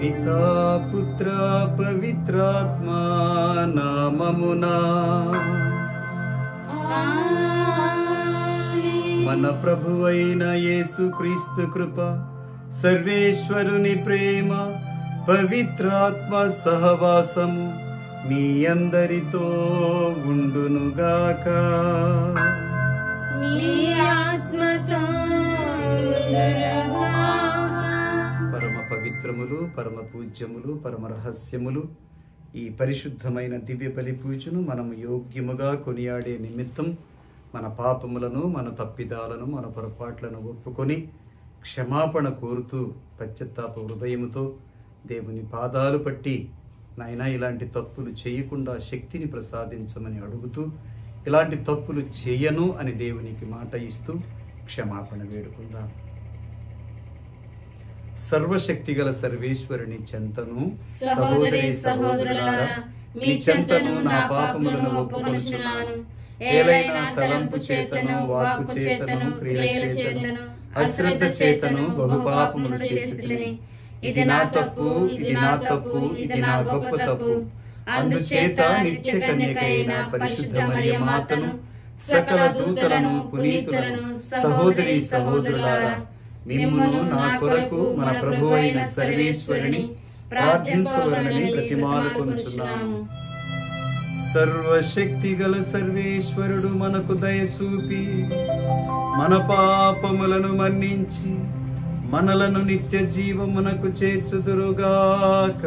పితా పుత్ర పవిత్రాత్మ నామమునా మన ప్రభువైన యేసుక్రీస్తు కృప సర్వేశ్వరుని ప్రేమ పవిత్రాత్మ సహవాసము మీ అందరితో ఉండునుగాక మీ ఆత్మతో ఉండునుగాక. పరమ పవిత్రములు పరమ పూజ్యములు పరమ రహస్యములు ఈ పరిశుద్ధమైన దివ్య బలి పూజను మనము యోగ్యముగా కొనియాడే నిమిత్తం మన పాపములను మన తప్పిదాలను మన పొరపాట్లను ఒప్పుకొని క్షమాపణ కోరుతూ పశ్చత్తాప హృదయముతో దేవుని పాదాలు పట్టి నాయన ఇలాంటి తప్పులు చేయకుండా శక్తిని ప్రసాదించమని అడుగుతూ ఇలాంటి తప్పులు చేయను అని దేవునికి మాట ఇస్తూ క్షమాపణ వేడుకుందాం సర్వశక్తిగల సర్వేశ్వరుని చెంతను సహోదరి సహోదరులారా మీ చెంతను నా పాపములను ఒప్పుకొనుచున్నాను ఏలైనా తలంపు చేతను వాక్కు చేతను క్రియల చేతను అశ్రద్ధ చేతను బహు పాపములు చేసితిని ఇది నా తప్పు ఇది నా తప్పు ఇది నా గొప్ప తప్పు అందుచేత నిత్య కన్యకైన పరిశుద్ధ మరియ మాతను సకల దూతలను పునీతులను సహోదరి సహోదరులారా మిమ్మును నా కొరకు మన ప్రభువైన సర్వేశ్వరుని ప్రార్థించవలనని ప్రతిమాలుకొనుచున్నాము సర్వశక్తి గల సర్వేశ్వరుడు మనకు దయ చూపి మన పాపములను మన్నించి మనలను నిత్య జీవమునకు చేర్చుదురుగాక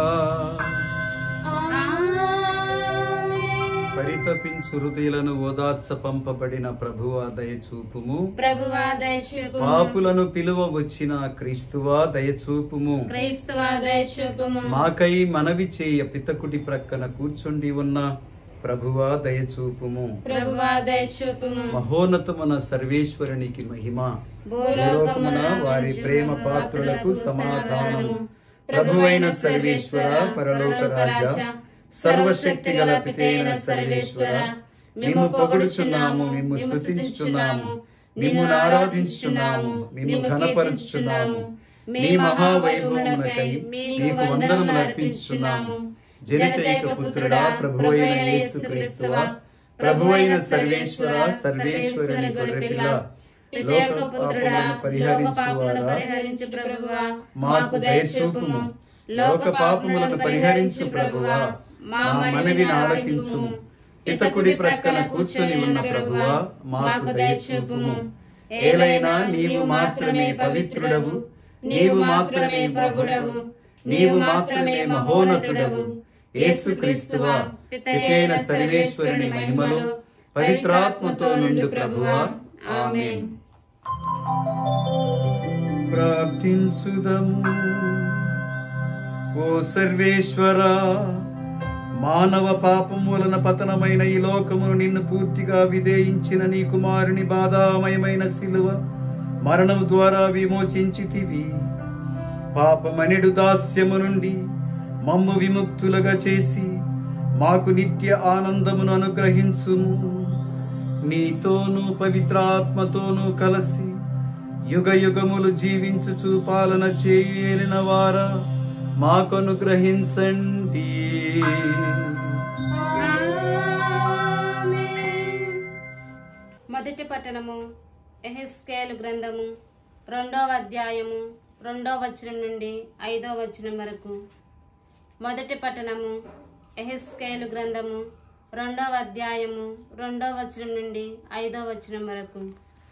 పరితపించు హృదయులను ఓదార్చ పంపబడిన ప్రభువా దయ చూపుము ప్రభువా దయచూపుము పాపులను పిలువ వచ్చిన క్రీస్తువా దయ చూపుము క్రైస్తవా దయచూపుము మాకై మనవి చేయ పితకుడి ప్రక్కన కూర్చుండి ఉన్న ప్రభువా దయ చూపుము ప్రభువా దయచూపుము మహోన్నతమున సర్వేశ్వరునికి మహిమ భూలోకమున వారి ప్రేమ పాత్రులకు సమాధానము ప్రభువైన సర్వేశ్వర పరలోక రాజా సర్వశక్తి గల పితైన సర్వేశ్వర మిమ్ము పొగుడుచున్నాము మిమ్ము స్తుతించుచున్నాము మిమ్ము ఆరాధించుచున్నాము మిమ్ము ఘనపరచుచున్నాము మీ మహావైభవమునకై మీకు వందనములు అర్పించుచున్నాము జనితైక పుత్రుడా ప్రభువైన యేసుక్రీస్తువా ప్రభువైన సర్వేశ్వర సర్వేశ్వరుని గొర్రెపిల్ల లోక పాపములను పరిహరించువారా పరిహరించు ప్రభువా మాకు దయచూపుము లోక పాపములను పరిహరించు ప్రభువా మా మనవిని ఆలకించుము పితకుడి ప్రక్కన కూర్చొని ఉన్న ప్రభువా మాకు దయచూపుము ఏలైనా నీవు మాత్రమే పవిత్రుడవు నీవు మాత్రమే ప్రభుడవు నీవు మాత్రమే మహోన్నతుడవు యేసుక్రీస్తువా పితైన సర్వేశ్వరుని మహిమలో పవిత్రాత్మతో నుండి ప్రభువా ఆమేన్ ప్రార్థించుదము ఓ సర్వేశ్వర మానవ పాపం వలన పతనమైన ఈ లోకమును నిన్ను పూర్తిగా విధేయించిన నీ కుమారుని బాధామయమైన శిలువ మరణము ద్వారా విమోచించితివి పాపమనిడు దాస్యము నుండి మమ్ము విముక్తులుగా చేసి మాకు నిత్య ఆనందమును అనుగ్రహించుము నీతోనూ పవిత్రాత్మతోనూ కలసి యుగ యుగములు జీవించుచు పాలన చేయలిన వారా మాకు అనుగ్రహించండి మొదటి పట్టణము ఎహెస్కేలు గ్రంథము రెండవ అధ్యాయము రెండవ వచనం నుండి ఐదవ వచనం వరకు మొదటి పట్టణము ఎహెస్కేలు గ్రంథము రెండవ అధ్యాయము రెండవ వచనం నుండి ఐదవ వచనం వరకు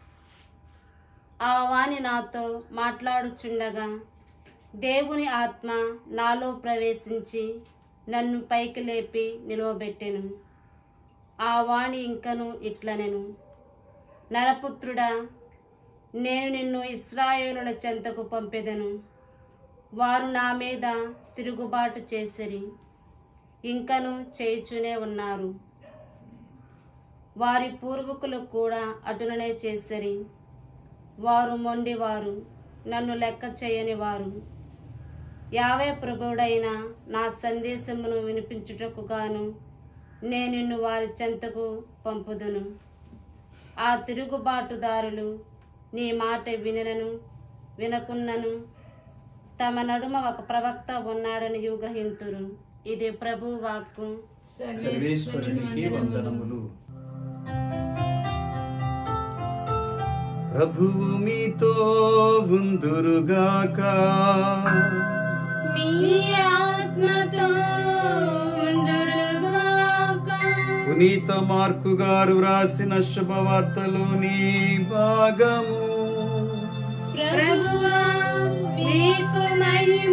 ఆ వాణి నాతో మాట్లాడుచుండగా దేవుని ఆత్మ నాలో ప్రవేశించి నన్ను పైకి లేపి నిలువబెట్టెను ఆ వాణి ఇంకను ఇట్లనెను నరపుత్రుడా నేను నిన్ను ఇస్రాయేలుల చెంతకు పంపెదను వారు నా మీద తిరుగుబాటు చేసిరి ఇంకను చేయుచునే ఉన్నారు వారి పూర్వీకులు కూడా అటులనే చేసిరి వారు మొండివారు నన్ను లెక్క చేయని వారు యావే ప్రభుడైన నా సందేశమును వినిపించుటకు గాను నేను నిన్ను వారి చెంతకు పంపుదును ఆ తిరుగుబాటుదారులు నీ మాట వినను వినకున్నను తమ నడుమ ఒక ప్రవక్త ఉన్నాడని గ్రహింతురు ఇది ప్రభు వాక్కు సర్వేశ్వరునికి వందనములు ప్రభువు మీతో ఉందురుగాక మీ ఆత్మతో ఉండురుగాక. పునీత మార్కు గారు వ్రాసిన శుభవార్తలోని భాగము ప్రభువా మీకు మహిమ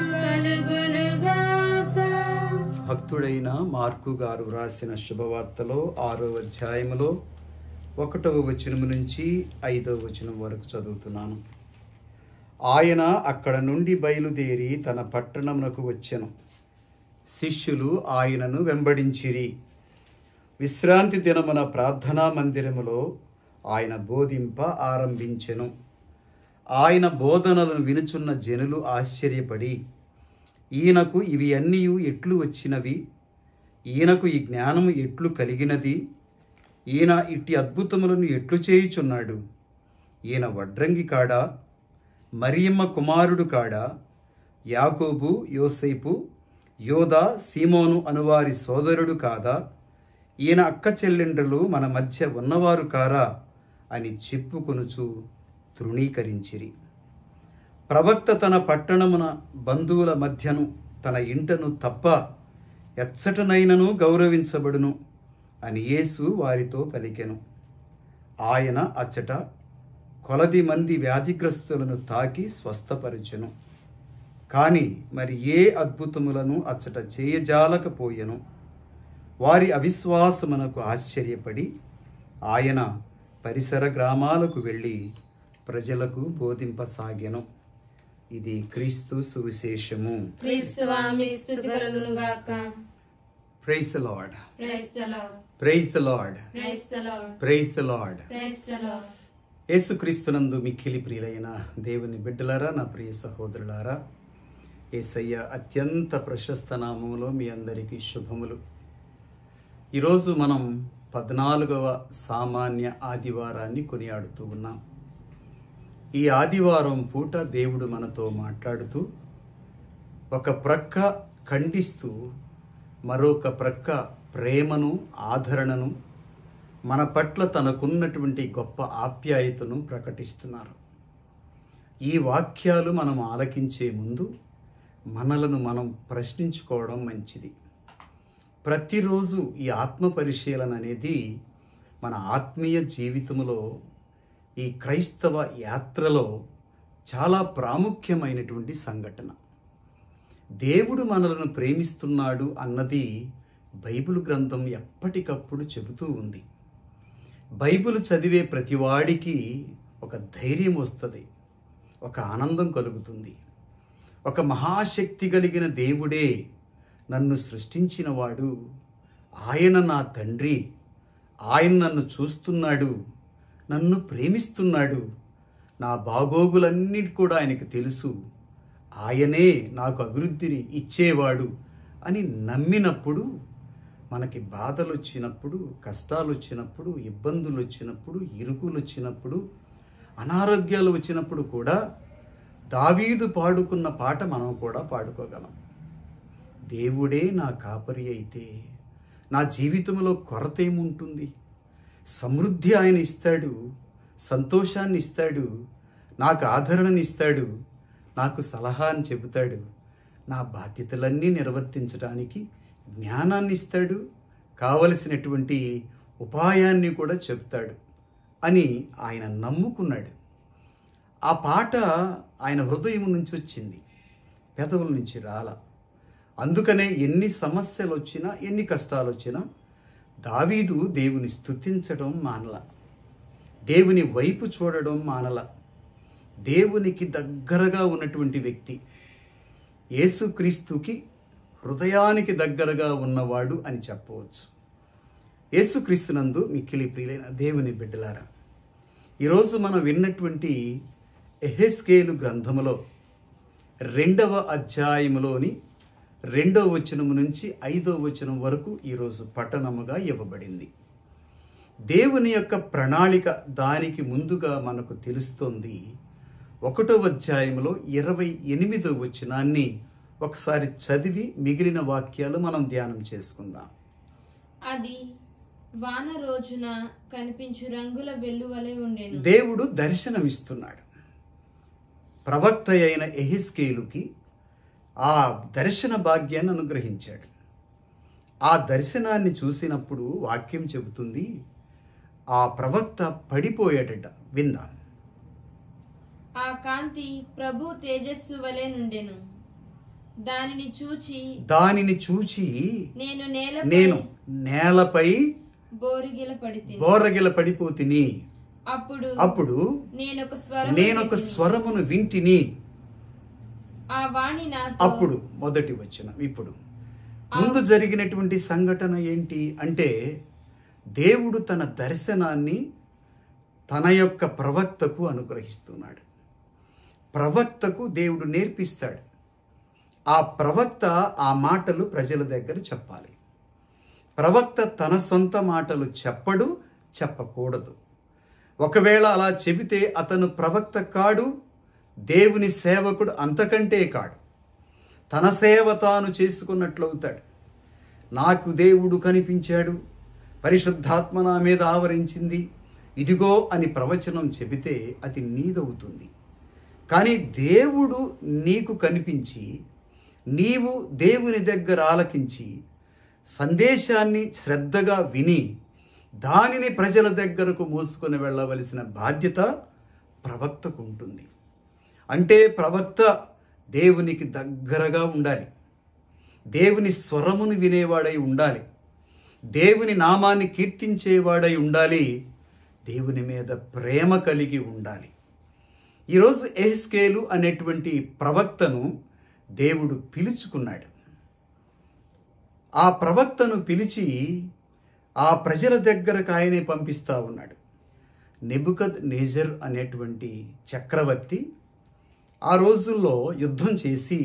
కలుగునుగాక భక్తుడైన మార్కు గారు వ్రాసిన శుభవార్తలో ఆరో అధ్యాయములో ఒకటవ వచనము నుంచి ఐదవ వచనం వరకు చదువుతున్నాను ఆయన అక్కడ నుండి బయలుదేరి తన పట్టణమునకు వచ్చెను శిష్యులు ఆయనను వెంబడించిరి విశ్రాంతి దినమున ప్రార్థనా మందిరములో ఆయన బోధింప ఆరంభించెను ఆయన బోధనలను వినుచున్న జనులు ఆశ్చర్యపడి ఈయనకు ఇవి అన్నీ ఎట్లు వచ్చినవి ఈయనకు ఈ జ్ఞానము ఎట్లు కలిగినది ఈయన ఇట్టి అద్భుతములను ఎట్లు చేయుచున్నాడు ఈయన వడ్రంగి కాడా మరియమ్మ కుమారుడు కాడా యాకోబు యోసేపు యోధా సీమోను అనువారి సోదరుడు కాదా ఈయన అక్క చెల్లెండ్రులు మన మధ్య ఉన్నవారు కారా అని చెప్పుకొనుచు తృణీకరించిరి ప్రవక్త తన పట్టణమున బంధువుల మధ్యను తన ఇంటను తప్ప ఎచ్చటనైనను గౌరవించబడును అని యేసు వారితో పలికెను ఆయన అచ్చట కొలది మంది వ్యాధిగ్రస్తులను తాకి స్వస్థపరిచెను కానీ మరి ఏ అద్భుతములను అచ్చట చేయజాలకపోయెను వారి అవిశ్వాసమునకు ఆశ్చర్యపడి ఆయన పరిసర గ్రామాలకు వెళ్ళి ప్రజలకు బోధింపసాగెను ఇది క్రీస్తు సువిశేషము క్రీస్తువా మీ స్తుతి కలుగునుగాక praise the lord praise the lord praise the lord praise the lord praise the lord praise the lord యేసుక్రీస్తునందు మిక్కిలి ప్రియులైన దేవుని బిడ్డలారా నా ప్రియ సహోదరులారా ఏసయ్య అత్యంత ప్రశస్త నామములో మీ అందరికీ శుభములు ఈరోజు మనం పద్నాలుగవ సామాన్య ఆదివారాన్ని కొనియాడుతూ ఉన్నాం ఈ ఆదివారం పూట దేవుడు మనతో మాట్లాడుతూ ఒక ప్రక్క ఖండిస్తూ మరొక ప్రక్క ప్రేమను ఆదరణను మన పట్ల తనకున్నటువంటి గొప్ప ఆప్యాయతను ప్రకటిస్తున్నారు ఈ వాక్యాలు మనం ఆలకించే ముందు మనలను మనం ప్రశ్నించుకోవడం మంచిది ప్రతిరోజు ఈ ఆత్మ పరిశీలన అనేది మన ఆత్మీయ జీవితంలో ఈ క్రైస్తవ యాత్రలో చాలా ప్రాముఖ్యమైనటువంటి సంఘటన దేవుడు మనలను ప్రేమిస్తున్నాడు అన్నది బైబిల్ గ్రంథం ఎప్పటికప్పుడు చెబుతూ ఉంది బైబిల్ చదివే ప్రతివాడికి ఒక ధైర్యం వస్తుంది ఒక ఆనందం కలుగుతుంది ఒక మహాశక్తి కలిగిన దేవుడే నన్ను సృష్టించినవాడు ఆయన నా తండ్రి ఆయన నన్ను చూస్తున్నాడు నన్ను ప్రేమిస్తున్నాడు నా బాగోగులన్నిటి కూడా ఆయనకు తెలుసు ఆయనే నాకు అభివృద్ధిని ఇచ్చేవాడు అని నమ్మినప్పుడు మనకి బాధలు వచ్చినప్పుడు కష్టాలు వచ్చినప్పుడు ఇబ్బందులు వచ్చినప్పుడు ఇరుకులు వచ్చినప్పుడు అనారోగ్యాలు వచ్చినప్పుడు కూడా దావీదు పాడుకున్న పాట మనం కూడా పాడుకోగలం దేవుడే నా కాపరి అయితే నా జీవితంలో కొరత ఏముంటుంది సమృద్ధి ఆయన ఇస్తాడు సంతోషాన్ని ఇస్తాడు నాకు ఆదరణని ఇస్తాడు నాకు సలహాని చెబుతాడు నా బాధ్యతలన్నీ నిర్వర్తించడానికి జ్ఞానాన్ని ఇస్తాడు కావలసినటువంటి ఉపాయాన్ని కూడా చెప్తాడు అని ఆయన నమ్ముకున్నాడు ఆ పాట ఆయన హృదయం నుంచి వచ్చింది పెదవుల నుంచి రాల అందుకనే ఎన్ని సమస్యలు వచ్చినా ఎన్ని కష్టాలు వచ్చినా దావీదు దేవుని స్తుతించడం మానల దేవుని వైపు చూడడం మానల దేవునికి దగ్గరగా ఉన్నటువంటి వ్యక్తి యేసుక్రీస్తుకి హృదయానికి దగ్గరగా ఉన్నవాడు అని చెప్పవచ్చు యేసుక్రీస్తునందు మిక్కిలి ప్రియులైన దేవుని బిడ్డలారా ఈరోజు మనం విన్నటువంటి ఎహెస్కేలు గ్రంథములో రెండవ అధ్యాయములోని రెండవ వచనము నుంచి ఐదవ వచనం వరకు ఈరోజు పట్టణముగా ఇవ్వబడింది దేవుని యొక్క ప్రణాళిక దానికి ముందుగా మనకు తెలుస్తోంది ఒకటో అధ్యాయంలో ఇరవై ఎనిమిదో వచనాన్ని ఒకసారి చదివి మిగిలిన వాక్యాలు మనం ధ్యానం చేసుకుందాం అది వాన రోజున కనిపించు రంగుల వెల్లువలే ఉండెను దేవుడు దర్శనమిస్తున్నాడు ప్రవక్త అయిన ఎహిస్కేలుకి ఆ దర్శన భాగ్యాన్ని అనుగ్రహించాడు ఆ దర్శనాన్ని చూసినప్పుడు వాక్యం చెబుతుంది ఆ ప్రవక్త పడిపోయాడట విందాం ఆ కాంతి ప్రభు తేజస్సు వలె నుండెను దానిని చూచి దానిని చూచి నేను నేల నేను నేలపై బోరిగిల పడితే బోరగిల పడిపోతిని అప్పుడు అప్పుడు నేనొక స్వరం నేనొక స్వరమును వింటిని ఆ వాణి నాతో అప్పుడు మొదటి వచనం ఇప్పుడు ముందు జరిగినటువంటి సంఘటన ఏంటి అంటే దేవుడు తన దర్శనాన్ని తన యొక్క ప్రవక్తకు అనుగ్రహిస్తున్నాడు ప్రవక్తకు దేవుడు నేర్పిస్తాడు ఆ ప్రవక్త ఆ మాటలు ప్రజల దగ్గర చెప్పాలి ప్రవక్త తన సొంత మాటలు చెప్పడు చెప్పకూడదు ఒకవేళ అలా చెబితే అతను ప్రవక్త కాడు దేవుని సేవకుడు అంతకంటే కాడు తన సేవ తాను చేసుకున్నట్లవుతాడు నాకు దేవుడు కనిపించాడు పరిశుద్ధాత్మ నా మీద ఆవరించింది ఇదిగో అని ప్రవచనం చెబితే అది నీదవుతుంది కానీ దేవుడు నీకు కనిపించి నీవు దేవుని దగ్గర ఆలకించి సందేశాన్ని శ్రద్ధగా విని దానిని ప్రజల దగ్గరకు మోసుకొని వెళ్ళవలసిన బాధ్యత ప్రవక్తకు ఉంటుంది అంటే ప్రవక్త దేవునికి దగ్గరగా ఉండాలి దేవుని స్వరమును వినేవాడై ఉండాలి దేవుని నామాన్ని కీర్తించేవాడై ఉండాలి దేవుని మీద ప్రేమ కలిగి ఉండాలి ఈరోజు ఎహెస్కేలు అనేటువంటి ప్రవక్తను దేవుడు పిలుచుకున్నాడు ఆ ప్రవక్తను పిలిచి ఆ ప్రజల దగ్గరకు ఆయనే పంపిస్తా ఉన్నాడు నెబుకద్ నేజర్ అనేటువంటి చక్రవర్తి ఆ రోజుల్లో యుద్ధం చేసి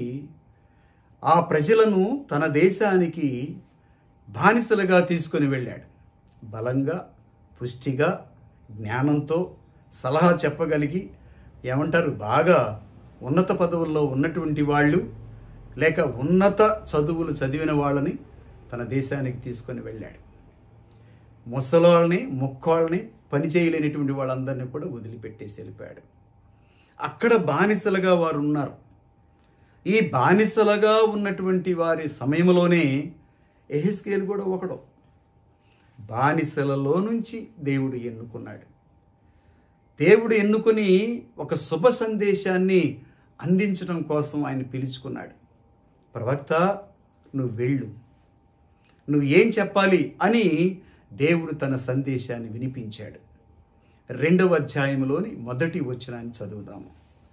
ఆ ప్రజలను తన దేశానికి బానిసలుగా తీసుకొని వెళ్ళాడు బలంగా పుష్టిగా జ్ఞానంతో సలహా చెప్పగలిగి ఏమంటారు బాగా ఉన్నత పదవుల్లో ఉన్నటువంటి వాళ్ళు లేక ఉన్నత చదువులు చదివిన వాళ్ళని తన దేశానికి తీసుకొని వెళ్ళాడు ముసలాళ్ళని ముక్కోళ్ళని పని చేయలేనటువంటి వాళ్ళందరినీ కూడా వదిలిపెట్టేసి వెళ్ళిపోయాడు అక్కడ బానిసలుగా వారు ఉన్నారు ఈ బానిసలుగా ఉన్నటువంటి వారి సమయంలోనే ఎహెస్కేలు కూడా ఒకడు బానిసలలో నుంచి దేవుడు ఎన్నుకున్నాడు దేవుడు ఎన్నుకొని ఒక శుభ సందేశాన్ని అందించడం కోసం ఆయన పిలుచుకున్నాడు ప్రవక్త నువ్వు వెళ్ళు నువ్వు ఏం చెప్పాలి అని దేవుడు తన సందేశాన్ని వినిపించాడు రెండవ అధ్యాయంలోని మొదటి వచనాన్ని చదువుదాము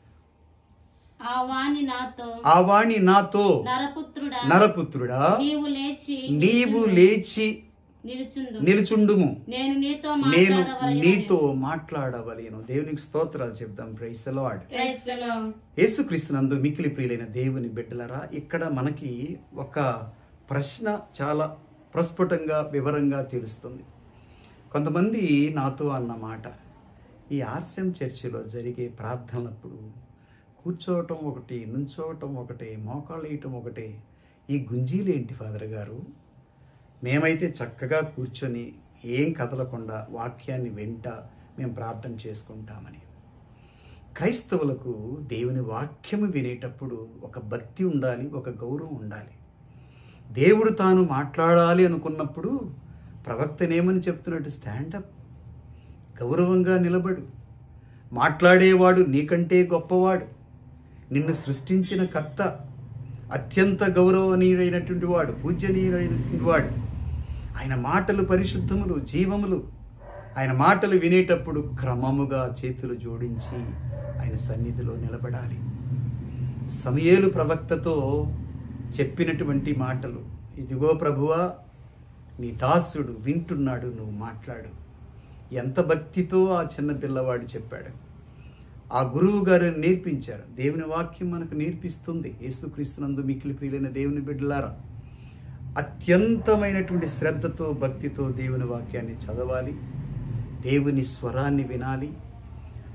ఆ వాణి నాతో ఆ వాణి నాతో నరపుత్రుడా నరపుత్రుడా నీవు లేచి నీవు లేచి నిలుచుందు నిలుచుండుము నేను నీతో నేను మాట్లాడవలెను. నీతో మాట్లాడవలేను దేవునికి స్తోత్రాలు చెప్దాం praise lord Praise the Lord. యేసుక్రీస్తునందు మిక్కిలి ప్రియులైన దేవుని బిడ్డలరా ఇక్కడ మనకి ఒక ప్రశ్న చాలా ప్రస్ఫుటంగా వివరంగా తెలుస్తుంది కొంతమంది నాతో అన్న మాట ఈ ఆర్సెం చర్చిలో జరిగే ప్రార్థనలప్పుడు కూర్చోవటం ఒకటి నుంచోవటం ఒకటి మోకాళ్ళు వేయటం ఒకటే ఈ గుంజీలేంటి ఫాదర్ గారు మేమైతే చక్కగా కూర్చొని ఏం కదలకుండా వాక్యాన్ని వెంట మేము ప్రార్థన చేసుకుంటామని క్రైస్తవులకు దేవుని వాక్యము వినేటప్పుడు ఒక భక్తి ఉండాలి ఒక గౌరవం ఉండాలి దేవుడు తాను మాట్లాడాలి అనుకున్నప్పుడు ప్రవక్తనేమని చెప్తున్నట్టు స్టాండప్ గౌరవంగా నిలబడు మాట్లాడేవాడు నీకంటే గొప్పవాడు నిన్ను సృష్టించిన కర్త అత్యంత గౌరవనీయుడైనటువంటి వాడు పూజ్యనీయుడైనటువంటి వాడు ఆయన మాటలు పరిశుద్ధములు జీవములు ఆయన మాటలు వినేటప్పుడు క్రమముగా చేతులు జోడించి ఆయన సన్నిధిలో నిలబడాలి సమయేలు ప్రవక్తతో చెప్పినటువంటి మాటలు ఇదిగో ప్రభువా నీ దాసుడు వింటున్నాడు నువ్వు మాట్లాడు ఎంత భక్తితో ఆ చిన్న పిల్లవాడు చెప్పాడు ఆ గురువు గారు నేర్పించారు దేవుని వాక్యం మనకు నేర్పిస్తుంది యేసుక్రీస్తునందు మిక్కిలి ప్రియులైన దేవుని బిడ్డలారా అత్యంతమైనటువంటి శ్రద్ధతో భక్తితో దేవుని వాక్యాన్ని చదవాలి దేవుని స్వరాన్ని వినాలి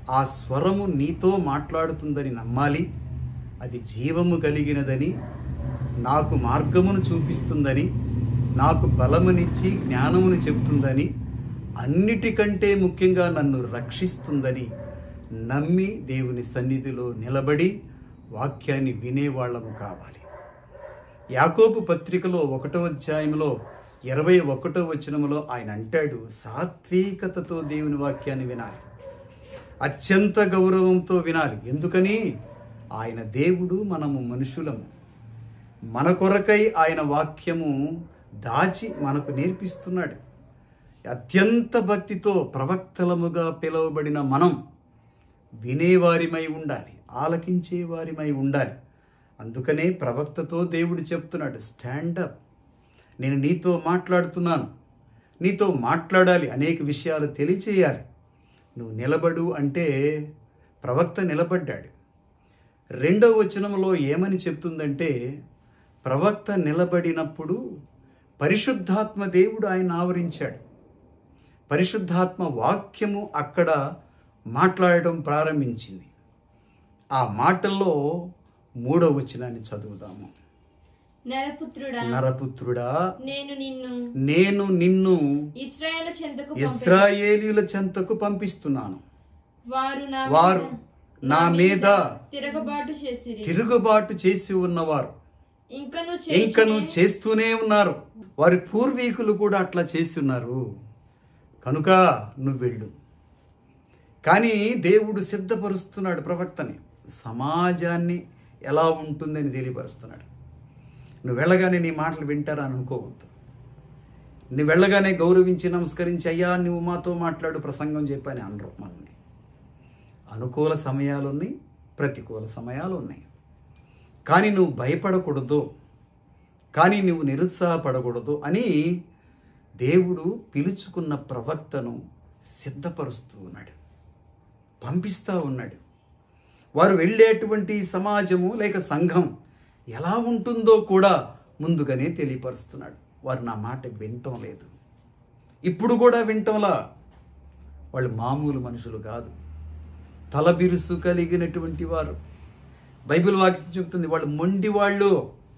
ఆ స్వరము నీతో మాట్లాడుతుందని నమ్మాలి అది జీవము కలిగినదని నాకు మార్గమును చూపిస్తుందని నాకు బలమునిచ్చి జ్ఞానమును చెప్తుందని అన్నిటికంటే ముఖ్యంగా నన్ను రక్షిస్తుందని నమ్మి దేవుని సన్నిధిలో నిలబడి వాక్యాన్ని వినేవాళ్ళము కావాలి యాకోబు పత్రికలో ఒకటో అధ్యాయంలో ఇరవై ఒకటో వచనములో ఆయన అంటాడు సాత్వికతతో దేవుని వాక్యాన్ని వినాలి అత్యంత గౌరవంతో వినాలి ఎందుకని ఆయన దేవుడు మనము మనుషులము మన కొరకై ఆయన వాక్యము దాచి మనకు నేర్పిస్తున్నాడు అత్యంత భక్తితో ప్రవక్తలముగా పిలువబడిన మనం వినేవారిమై ఉండాలి ఆలకించే వారిమై ఉండాలి అందుకనే ప్రవక్తతో దేవుడు చెప్తున్నాడు స్టాండప్ నేను నీతో మాట్లాడుతున్నాను నీతో మాట్లాడాలి అనేక విషయాలు తెలియచేయాలి నువ్వు నిలబడు అంటే ప్రవక్త నిలబడ్డాడు రెండవ వచనంలో ఏమని చెప్తుందంటే ప్రవక్త నిలబడినప్పుడు పరిశుద్ధాత్మ దేవుడు ఆయన ఆవరించాడు పరిశుద్ధాత్మ వాక్యము అక్కడ మాట్లాడడం ప్రారంభించింది ఆ మాటల్లో మూడవ వచనాన్ని చదువుదాము నరపుత్రుడా నరపుత్రుడా నేను నిన్ను నేను నిన్ను ఇస్రాయేల్ చెంతకు పంపెదను. ఇస్రాయేలీల చెంతకు పంపిస్తున్నాను వారు నా వారు నా మీద తిరగబాటు చేసిరి తిరుగుబాటు చేసి ఉన్నవారు ఇంకను ఇంకను చేస్తూనే ఉన్నారు వారి పూర్వీకులు కూడా అట్లా చేసి ఉన్నారు కనుక నువ్వు వెళ్ళు కానీ దేవుడు సిద్ధపరుస్తున్నాడు ప్రవక్తని సమాజాన్ని ఎలా ఉంటుందని తెలియపరుస్తున్నాడు నువ్వు వెళ్ళగానే నీ మాటలు వింటారా అని అనుకోవద్దు నువ్వు వెళ్ళగానే గౌరవించి నమస్కరించి అయ్యా నువ్వు మాతో మాట్లాడు ప్రసంగం చెప్పని అనరు మనల్ని అనుకూల సమయాలు ఉన్నాయి ప్రతికూల సమయాలు ఉన్నాయి కానీ నువ్వు భయపడకూడదు కానీ నువ్వు నిరుత్సాహపడకూడదు అని దేవుడు పిలుచుకున్న ప్రవక్తను సిద్ధపరుస్తూ ఉన్నాడు పంపిస్తూ ఉన్నాడు వారు వెళ్ళేటువంటి సమాజము లేక సంఘం ఎలా ఉంటుందో కూడా ముందుగానే తెలియపరుస్తున్నాడు వారు నా మాట వినటం లేదు ఇప్పుడు కూడా వింటంలా వాళ్ళు మామూలు మనుషులు కాదు తలబిరుసు కలిగినటువంటి వారు బైబిల్ వాక్యం చెబుతుంది వాళ్ళు మొండి వాళ్ళు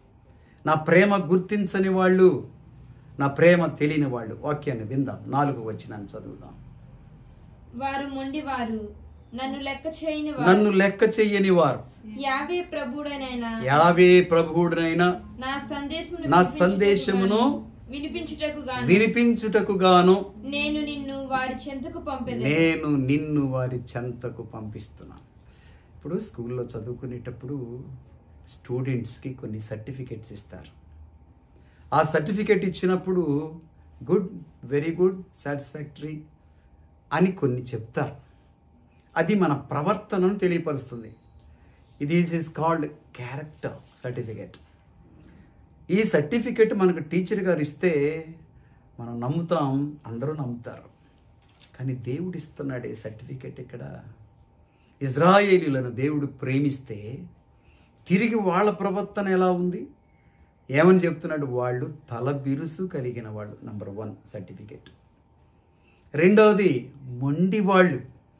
నా ప్రేమ గుర్తించని వాళ్ళు నా ప్రేమ తెలియని వాళ్ళు వాక్యాన్ని విందాం నాలుగు వచ్చినాన్ని చదువుదాం వారు మొండివారు నన్ను లెక్క చేయని నన్ను వారు లెక్క చెయ్యని వారు యావే ప్రభుడనైనా యావే ప్రభువుడనైనా నా సందేశమును నా వినిపించుటకు సందేశమును గాను- వినిపించుటకు గాను వినిపించుటకు గాను నేను నిన్ను వారి చెంతకు పంపెదను నేను నిన్ను వారి చెంతకు పంపిస్తున్నాను ఇప్పుడు స్కూల్లో చదువుకునేటప్పుడు స్టూడెంట్స్కి కొన్ని సర్టిఫికెట్స్ ఇస్తారు ఆ సర్టిఫికెట్ ఇచ్చినప్పుడు గుడ్ వెరీ గుడ్ సాటిస్ఫాక్టరీ అని కొన్ని చెప్తారు అది మన ప్రవర్తనను తెలియపరుస్తుంది ఇది ఈజ్ కాల్డ్ క్యారెక్టర్ సర్టిఫికెట్ ఈ సర్టిఫికెట్ మనకు టీచర్ గారు ఇస్తే మనం నమ్ముతాం అందరూ నమ్ముతారు కానీ దేవుడు ఇస్తున్నాడు ఈ సర్టిఫికెట్ ఇక్కడ ఇజ్రాయేలీలను దేవుడు ప్రేమిస్తే తిరిగి వాళ్ళ ప్రవర్తన ఎలా ఉంది ఏమని చెప్తున్నాడు వాళ్ళు తల బిరుసు కలిగిన వాళ్ళు నంబర్ వన్ సర్టిఫికెట్ రెండవది మొండి వాళ్ళు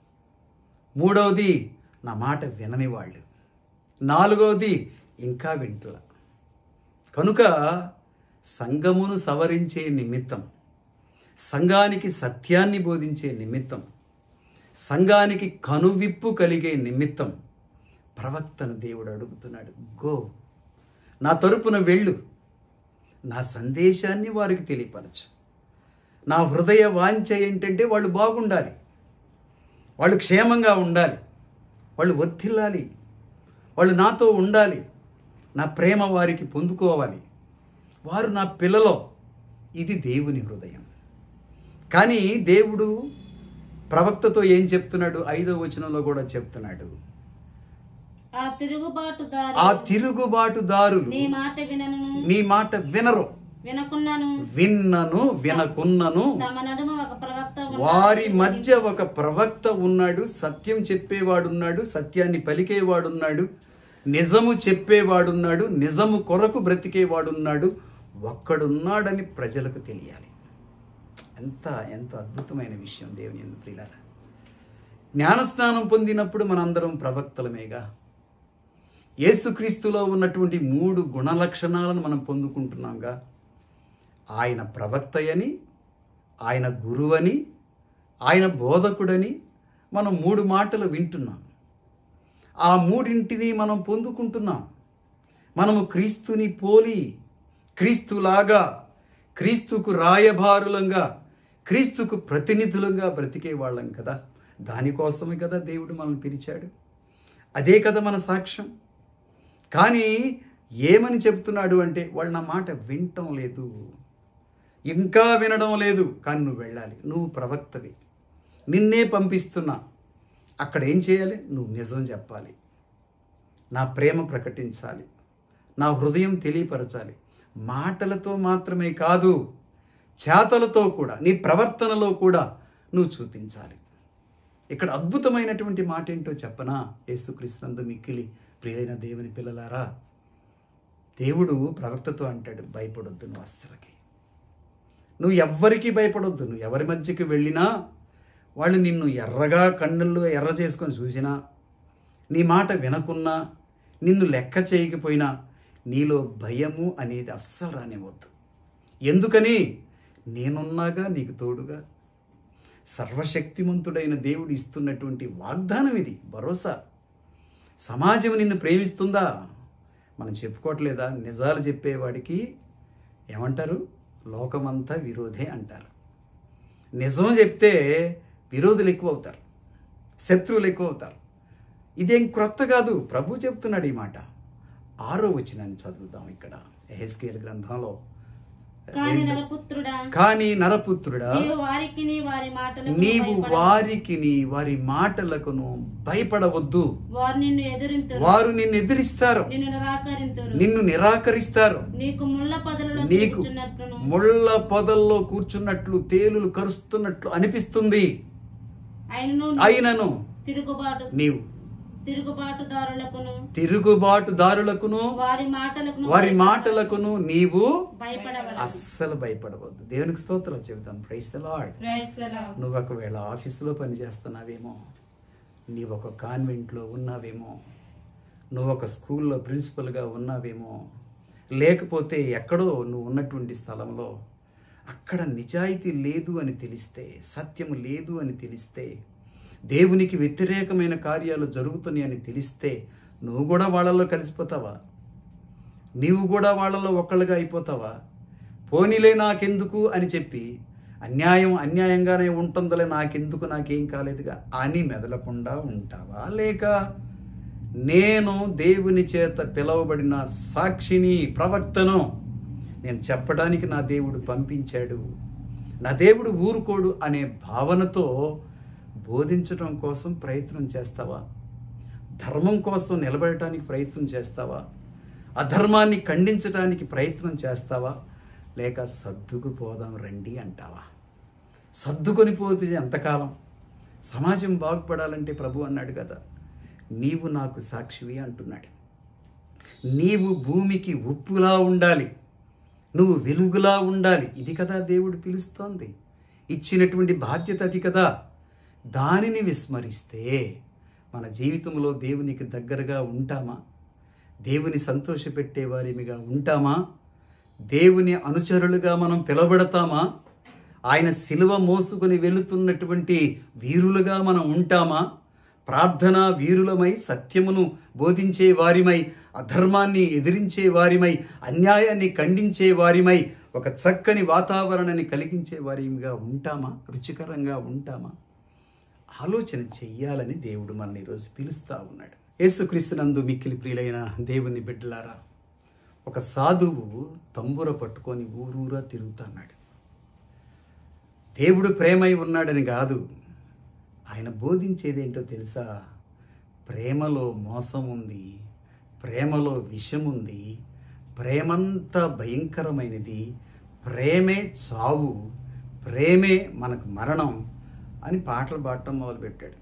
మూడవది నా మాట వినని వాళ్ళు నాలుగవది ఇంకా వింటల కనుక సంఘమును సవరించే నిమిత్తం సంఘానికి సత్యాన్ని బోధించే నిమిత్తం సంఘానికి కనువిప్పు కలిగే నిమిత్తం ప్రవక్తను దేవుడు అడుగుతున్నాడు గో నా తరపున వెళ్ళు నా సందేశాన్ని వారికి తెలియపరచు నా హృదయ వాంఛ ఏంటంటే వాళ్ళు బాగుండాలి వాళ్ళు క్షేమంగా ఉండాలి వాళ్ళు వర్ధిల్లాలి వాళ్ళు నాతో ఉండాలి నా ప్రేమ వారికి పొందుకోవాలి వారు నా పిల్లలో ఇది దేవుని హృదయం కానీ దేవుడు ప్రవక్తతో ఏం చెప్తున్నాడు ఐదో వచనంలో కూడా చెప్తున్నాడు ఆ తిరుగుబాటుదారు ఆ తిరుగుబాటుదారులు నీ మాట వినను నీ మాట వినరు వినకున్నాను విన్నను వినకున్నను తమ నడుమ ఒక ప్రవక్త ఉన్నాడు. వారి మధ్య ఒక ప్రవక్త ఉన్నాడు సత్యం చెప్పేవాడున్నాడు సత్యాన్ని పలికేవాడున్నాడు నిజము చెప్పేవాడున్నాడు నిజము కొరకు బ్రతికేవాడున్నాడు ఒక్కడున్నాడని ప్రజలకు తెలియాలి ఎంత ఎంత అద్భుతమైన విషయం దేవుని ఎందుకు ప్రియులారా జ్ఞానస్నానం పొందినప్పుడు మనందరం ప్రవక్తలమేగా యేసుక్రీస్తులో ఉన్నటువంటి మూడు గుణలక్షణాలను మనం పొందుకుంటున్నాంగా ఆయన ప్రవక్తయని ఆయన గురువని ఆయన బోధకుడని మనం మూడు మాటలు వింటున్నాం ఆ మూడింటిని మనం పొందుకుంటున్నాం మనము క్రీస్తుని పోలి క్రీస్తులాగా క్రీస్తుకు రాయబారులంగా క్రీస్తుకు ప్రతినిధులంగా బ్రతికే వాళ్ళం కదా దానికోసమే కదా దేవుడు మనల్ని పిలిచాడు అదే కదా మన సాక్ష్యం కానీ ఏమని చెప్తున్నాడు అంటే వాళ్ళు నా మాట వినటం లేదు ఇంకా వినడం లేదు కానీ నువ్వు వెళ్ళాలి నువ్వు ప్రవక్తవి నిన్నే పంపిస్తున్నా అక్కడ ఏం చేయాలి నువ్వు నిజం చెప్పాలి నా ప్రేమ ప్రకటించాలి నా హృదయం తెలియపరచాలి మాటలతో మాత్రమే కాదు చేతలతో కూడా నీ ప్రవర్తనలో కూడా నువ్వు చూపించాలి ఇక్కడ అద్భుతమైనటువంటి మాట ఏంటో చెప్పనా యేసుక్రీస్తునందు మిక్కిలి ప్రియులైన దేవుని పిల్లలారా దేవుడు ప్రవక్తతో అంటాడు భయపడొద్దు నువ్వు అస్సలకి నువ్వు ఎవ్వరికీ భయపడొద్దు నువ్వు ఎవరి మధ్యకి వెళ్ళినా వాళ్ళు నిన్ను ఎర్రగా కన్నుల్లో ఎర్ర చేసుకొని చూసినా నీ మాట వినకున్నా నిన్ను లెక్క చేయకపోయినా నీలో భయము అనేది అస్సలు రానివ్వద్దు ఎందుకని నేనున్నాగా నీకు తోడుగా సర్వశక్తిమంతుడైన దేవుడు ఇస్తున్నటువంటి వాగ్దానం ఇది భరోసా సమాజం నిన్ను ప్రేమిస్తుందా మనం చెప్పుకోవట్లేదా నిజాలు చెప్పేవాడికి ఏమంటారు లోకమంతా విరోధే అంటారు నిజం చెప్తే విరోధులు ఎక్కువ అవుతారు శత్రువులు ఎక్కువ అవుతారు ఇదేం క్రొత్త కాదు ప్రభు చెప్తున్నాడు ఈ మాట ఆరో వచనాన్ని చదువుదాం ఇక్కడ ఎహెస్కేల్ గ్రంథంలో కాని నరపుత్రుడా కానీ నరపుత్రుడా నీవు వారికి వారి మాటలకు నీవు భయపడవద్దు. వారికి వారి మాటలకును భయపడవద్దు వారు నిన్ను ఎదురింతురు వారు నిన్ను ఎదిరిస్తారు నిన్ను నిరాకరింతురు నిన్ను నిరాకరిస్తారు నీకు ముళ్ళ పదలలో నీకు కూర్చున్నట్లును ముళ్ళ పొదల్లో కూర్చున్నట్లు తేలులు కరుస్తున్నట్లు అనిపిస్తుంది ఆయనను అయినను తిరుగుబాటు నీవు తిరుగుబాటుదారులకును తిరుగుబాటుదారులకును వారి మాటలకు వారి మాటలకును నీవు భయపడవలదు అస్సలు భయపడవద్దు దేవునికి స్తోత్రాలు చెబుతాం praise the lord Praise the Lord. నువ్వు ఒకవేళ ఆఫీసులో పనిచేస్తున్నావేమో నీవు ఒక కాన్వెంట్లో ఉన్నావేమో నువ్వు ఒక స్కూల్లో ప్రిన్సిపల్గా ఉన్నావేమో లేకపోతే ఎక్కడో నువ్వు ఉన్నటువంటి స్థలంలో అక్కడ నిజాయితీ లేదు అని తెలిస్తే సత్యము లేదు అని తెలిస్తే దేవునికి వ్యతిరేకమైన కార్యాలు జరుగుతున్నాయి అని తెలిస్తే నువ్వు కూడా వాళ్ళల్లో కలిసిపోతావా నీవు కూడా వాళ్ళలో ఒక్కళ్ళుగా అయిపోతావా పోనీలే నాకెందుకు అని చెప్పి అన్యాయం అన్యాయంగానే ఉంటుందిలే నాకెందుకు నాకేం కాలేదుగా అని మెదలకుండా ఉంటావా లేక నేను దేవుని చేత పిలవబడిన సాక్షిని ప్రవక్తను నేను చెప్పడానికి నా దేవుడు పంపించాడు నా దేవుడు ఊరుకోడు అనే భావనతో బోధించడం కోసం ప్రయత్నం చేస్తావా ధర్మం కోసం నిలబడటానికి ప్రయత్నం చేస్తావా అధర్మాన్ని ఖండించడానికి ప్రయత్నం చేస్తావా లేక సర్దుకుపోదాం రండి అంటావా సర్దుకొని పోతే ఎంతకాలం సమాజం బాగుపడాలంటే ప్రభు అన్నాడు కదా నీవు నాకు సాక్షివి అంటున్నాడు నీవు భూమికి ఉప్పులా ఉండాలి నువ్వు వెలుగులా ఉండాలి ఇది కదా దేవుడు పిలుస్తోంది ఇచ్చినటువంటి బాధ్యత అది కదా దానిని విస్మరిస్తే మన జీవితంలో దేవునికి దగ్గరగా ఉంటామా దేవుని సంతోషపెట్టే వారిమిగా ఉంటామా దేవుని అనుచరులుగా మనం పిలవబడతామా ఆయన సిలువ మోసుకొని వెళుతున్నటువంటి వీరులుగా మనం ఉంటామా ప్రార్థనా వీరులమై సత్యమును బోధించే వారిమై అధర్మాన్ని ఎదిరించే వారిమై అన్యాయాన్ని ఖండించే వారిమై ఒక చక్కని వాతావరణాన్ని కలిగించే వారిగా ఉంటామా రుచికరంగా ఉంటామా ఆలోచన చెయ్యాలని దేవుడు మనల్ని ఈరోజు పిలుస్తా ఉన్నాడు యేసుక్రీస్తునందు మిక్కిలి ప్రియులైన దేవుని బిడ్డలారా ఒక సాధువు తంబుర పట్టుకొని ఊరూరా తిరుగుతున్నాడు దేవుడు ప్రేమై ఉన్నాడని కాదు ఆయన బోధించేదేంటో తెలుసా ప్రేమలో మోసం ఉంది ప్రేమలో విషం ఉంది ప్రేమంత భయంకరమైనది ప్రేమే చావు ప్రేమే మనకు మరణం అని పాటలు పాడటం మొదలుపెట్టాడు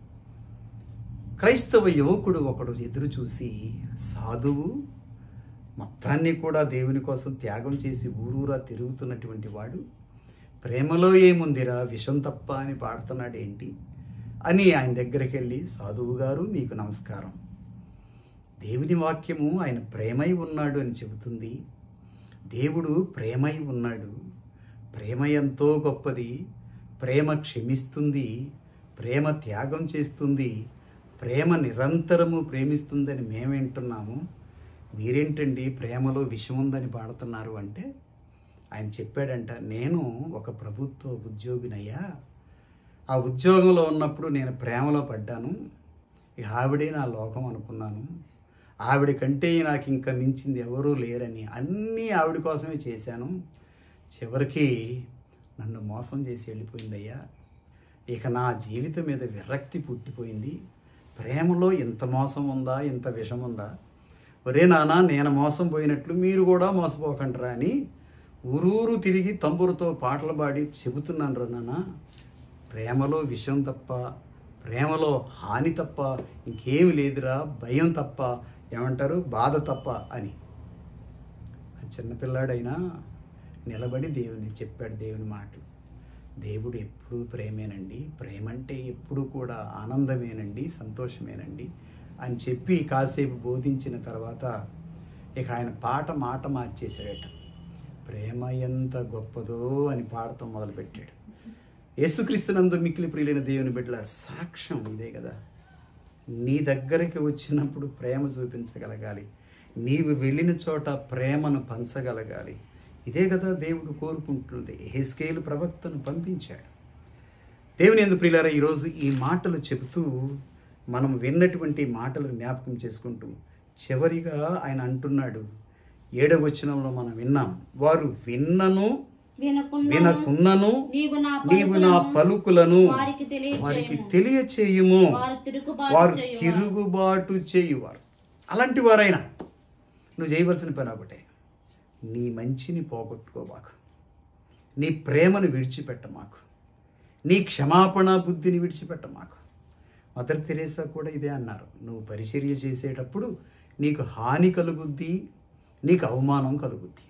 క్రైస్తవ యువకుడు ఒకడు ఎదురు చూసి సాధువు మొత్తాన్ని కూడా దేవుని కోసం త్యాగం చేసి ఊరూరా తిరుగుతున్నటువంటి వాడు ప్రేమలో ఏముందిరా విషం తప్ప అని పాడుతున్నాడు ఏంటి అని ఆయన దగ్గరికి వెళ్ళి సాధువు గారు మీకు నమస్కారం దేవుని వాక్యము ఆయన ప్రేమై ఉన్నాడు అని చెబుతుంది దేవుడు ప్రేమై ఉన్నాడు ప్రేమ ఎంతో గొప్పది ప్రేమ క్షమిస్తుంది ప్రేమ త్యాగం చేస్తుంది ప్రేమ నిరంతరము ప్రేమిస్తుందని మేము వింటున్నాము మీరేంటండి ప్రేమలో విషం ఉందని పాడుతున్నారు అంటే ఆయన చెప్పాడంట నేను ఒక ప్రభుత్వ ఉద్యోగినయ్యా ఆ ఉద్యోగంలో ఉన్నప్పుడు నేను ప్రేమలో పడ్డాను ఇక ఆవిడే నా లోకం అనుకున్నాను ఆవిడ కంటే నాకు ఇంకా మించింది ఎవరూ లేరని అన్నీ ఆవిడ కోసమే చేశాను చివరికి నన్ను మోసం చేసి వెళ్ళిపోయిందయ్యా ఇక నా జీవితం మీద విరక్తి పుట్టిపోయింది ప్రేమలో ఇంత మోసం ఉందా ఇంత విషం ఉందా ఒరే నాన్న నేను మోసం పోయినట్లు మీరు కూడా మోసపోకండిరా అని ఊరూరు తిరిగి తంబురుతో పాటలు పాడి చెబుతున్నాను రా నాన్న ప్రేమలో విషం తప్ప ప్రేమలో హాని తప్ప ఇంకేమి లేదురా భయం తప్ప ఏమంటారు బాధ తప్ప అని ఆ చిన్నపిల్లాడైనా నిలబడి దేవుని చెప్పాడు దేవుని మాటలు దేవుడు ఎప్పుడూ ప్రేమేనండి ప్రేమ అంటే ఎప్పుడూ కూడా ఆనందమేనండి సంతోషమేనండి అని చెప్పి కాసేపు బోధించిన తర్వాత ఇక ఆయన పాట మాట మార్చేశాడట ప్రేమ ఎంత గొప్పదో అని పాడటం మొదలుపెట్టాడు యేసుక్రీస్తునందు మిక్కిలి ప్రియులైన దేవుని బిడ్డల సాక్ష్యం ఇదే కదా నీ దగ్గరికి వచ్చినప్పుడు ప్రేమ చూపించగలగాలి నీవు వెళ్ళిన చోట ప్రేమను పంచగలగాలి ఇదే కదా దేవుడు కోరుకుంటుంది హెస్కేలు ప్రవక్తను పంపించాడు దేవుని ఎందుకు ప్రియులారా ఈరోజు ఈ మాటలు చెబుతూ మనం విన్నటువంటి మాటలు జ్ఞాపకం చేసుకుంటూ చివరిగా ఆయన అంటున్నాడు ఏడవ వచనంలో మనం విన్నాం వారు విన్నను వినకున్నను వినకున్నను నీవు నా నీవు నా పలుకులను పలుకులను వారికి తెలియచేయుము. వారికి తెలియచేయుము వారు తిరుగుబాటు వారు చేయువారు. తిరుగుబాటు చేయువారు అలాంటి వారైనా నువ్వు చేయవలసిన పని ఒకటే నీ మంచిని పోగొట్టుకోమాకు నీ ప్రేమను విడిచిపెట్టమాకు నీ క్షమాపణ బుద్ధిని విడిచిపెట్టమాకు మదర్ తెరేసా కూడా ఇదే అన్నారు నువ్వు పరిచర్య చేసేటప్పుడు నీకు హాని కలుగుద్ది నీకు అవమానం కలుగుద్ది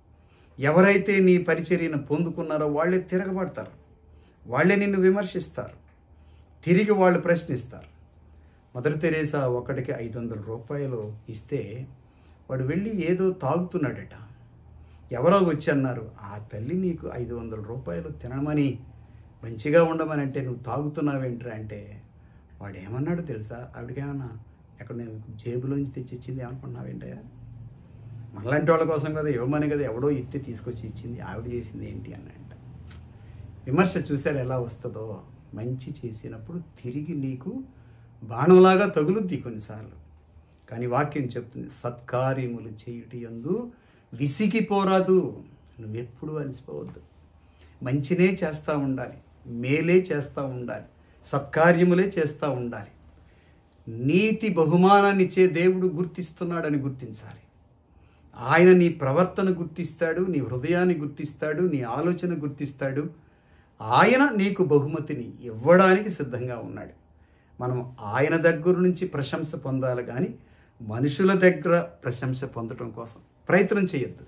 ఎవరైతే నీ పరిచర్యను పొందుకున్నారో వాళ్ళే తిరగబడతారు వాళ్ళే నిన్ను విమర్శిస్తారు తిరిగి వాళ్ళు ప్రశ్నిస్తారు మదర్ తెరేసా ఒకటికి ఐదు వందల రూపాయలు ఇస్తే వాడు వెళ్ళి ఏదో తాగుతున్నాడట ఎవరో వచ్చి అన్నారు ఆ తల్లి నీకు ఐదు వందల రూపాయలు తినమని మంచిగా ఉండమని అంటే నువ్వు తాగుతున్నావేంట్రా అంటే వాడు ఏమన్నాడు తెలుసా ఆవిడకేమన్నా ఎక్కడ నేను జేబులోంచి తెచ్చి ఇచ్చింది ఏమనుకున్నావేంటయ్యా మనలాంటి వాళ్ళ కోసం కదా ఇవ్వమని కదా ఎవడో ఎత్తి తీసుకొచ్చి ఇచ్చింది ఆవిడ చేసింది ఏంటి అని అంట విమర్శ చూశారు ఎలా వస్తుందో మంచి చేసినప్పుడు తిరిగి నీకు బాణంలాగా తగులుద్ది కొన్నిసార్లు కానీ వాక్యం చెప్తుంది సత్కార్యములు చేయుటి యందు విసిగిపోరాదు నువ్వెప్పుడు అలసిపోవద్దు మంచినే చేస్తూ ఉండాలి మేలే చేస్తూ ఉండాలి సత్కార్యములే చేస్తూ ఉండాలి నీతి బహుమానాన్ని ఇచ్చే దేవుడు గుర్తిస్తున్నాడని గుర్తించాలి ఆయన నీ ప్రవర్తన గుర్తిస్తాడు నీ హృదయాన్ని గుర్తిస్తాడు నీ ఆలోచన గుర్తిస్తాడు ఆయన నీకు బహుమతిని ఇవ్వడానికి సిద్ధంగా ఉన్నాడు మనం ఆయన దగ్గర నుంచి ప్రశంస పొందాలి కానీ మనుషుల దగ్గర ప్రశంస పొందడం కోసం ప్రయత్నం చేయొద్దు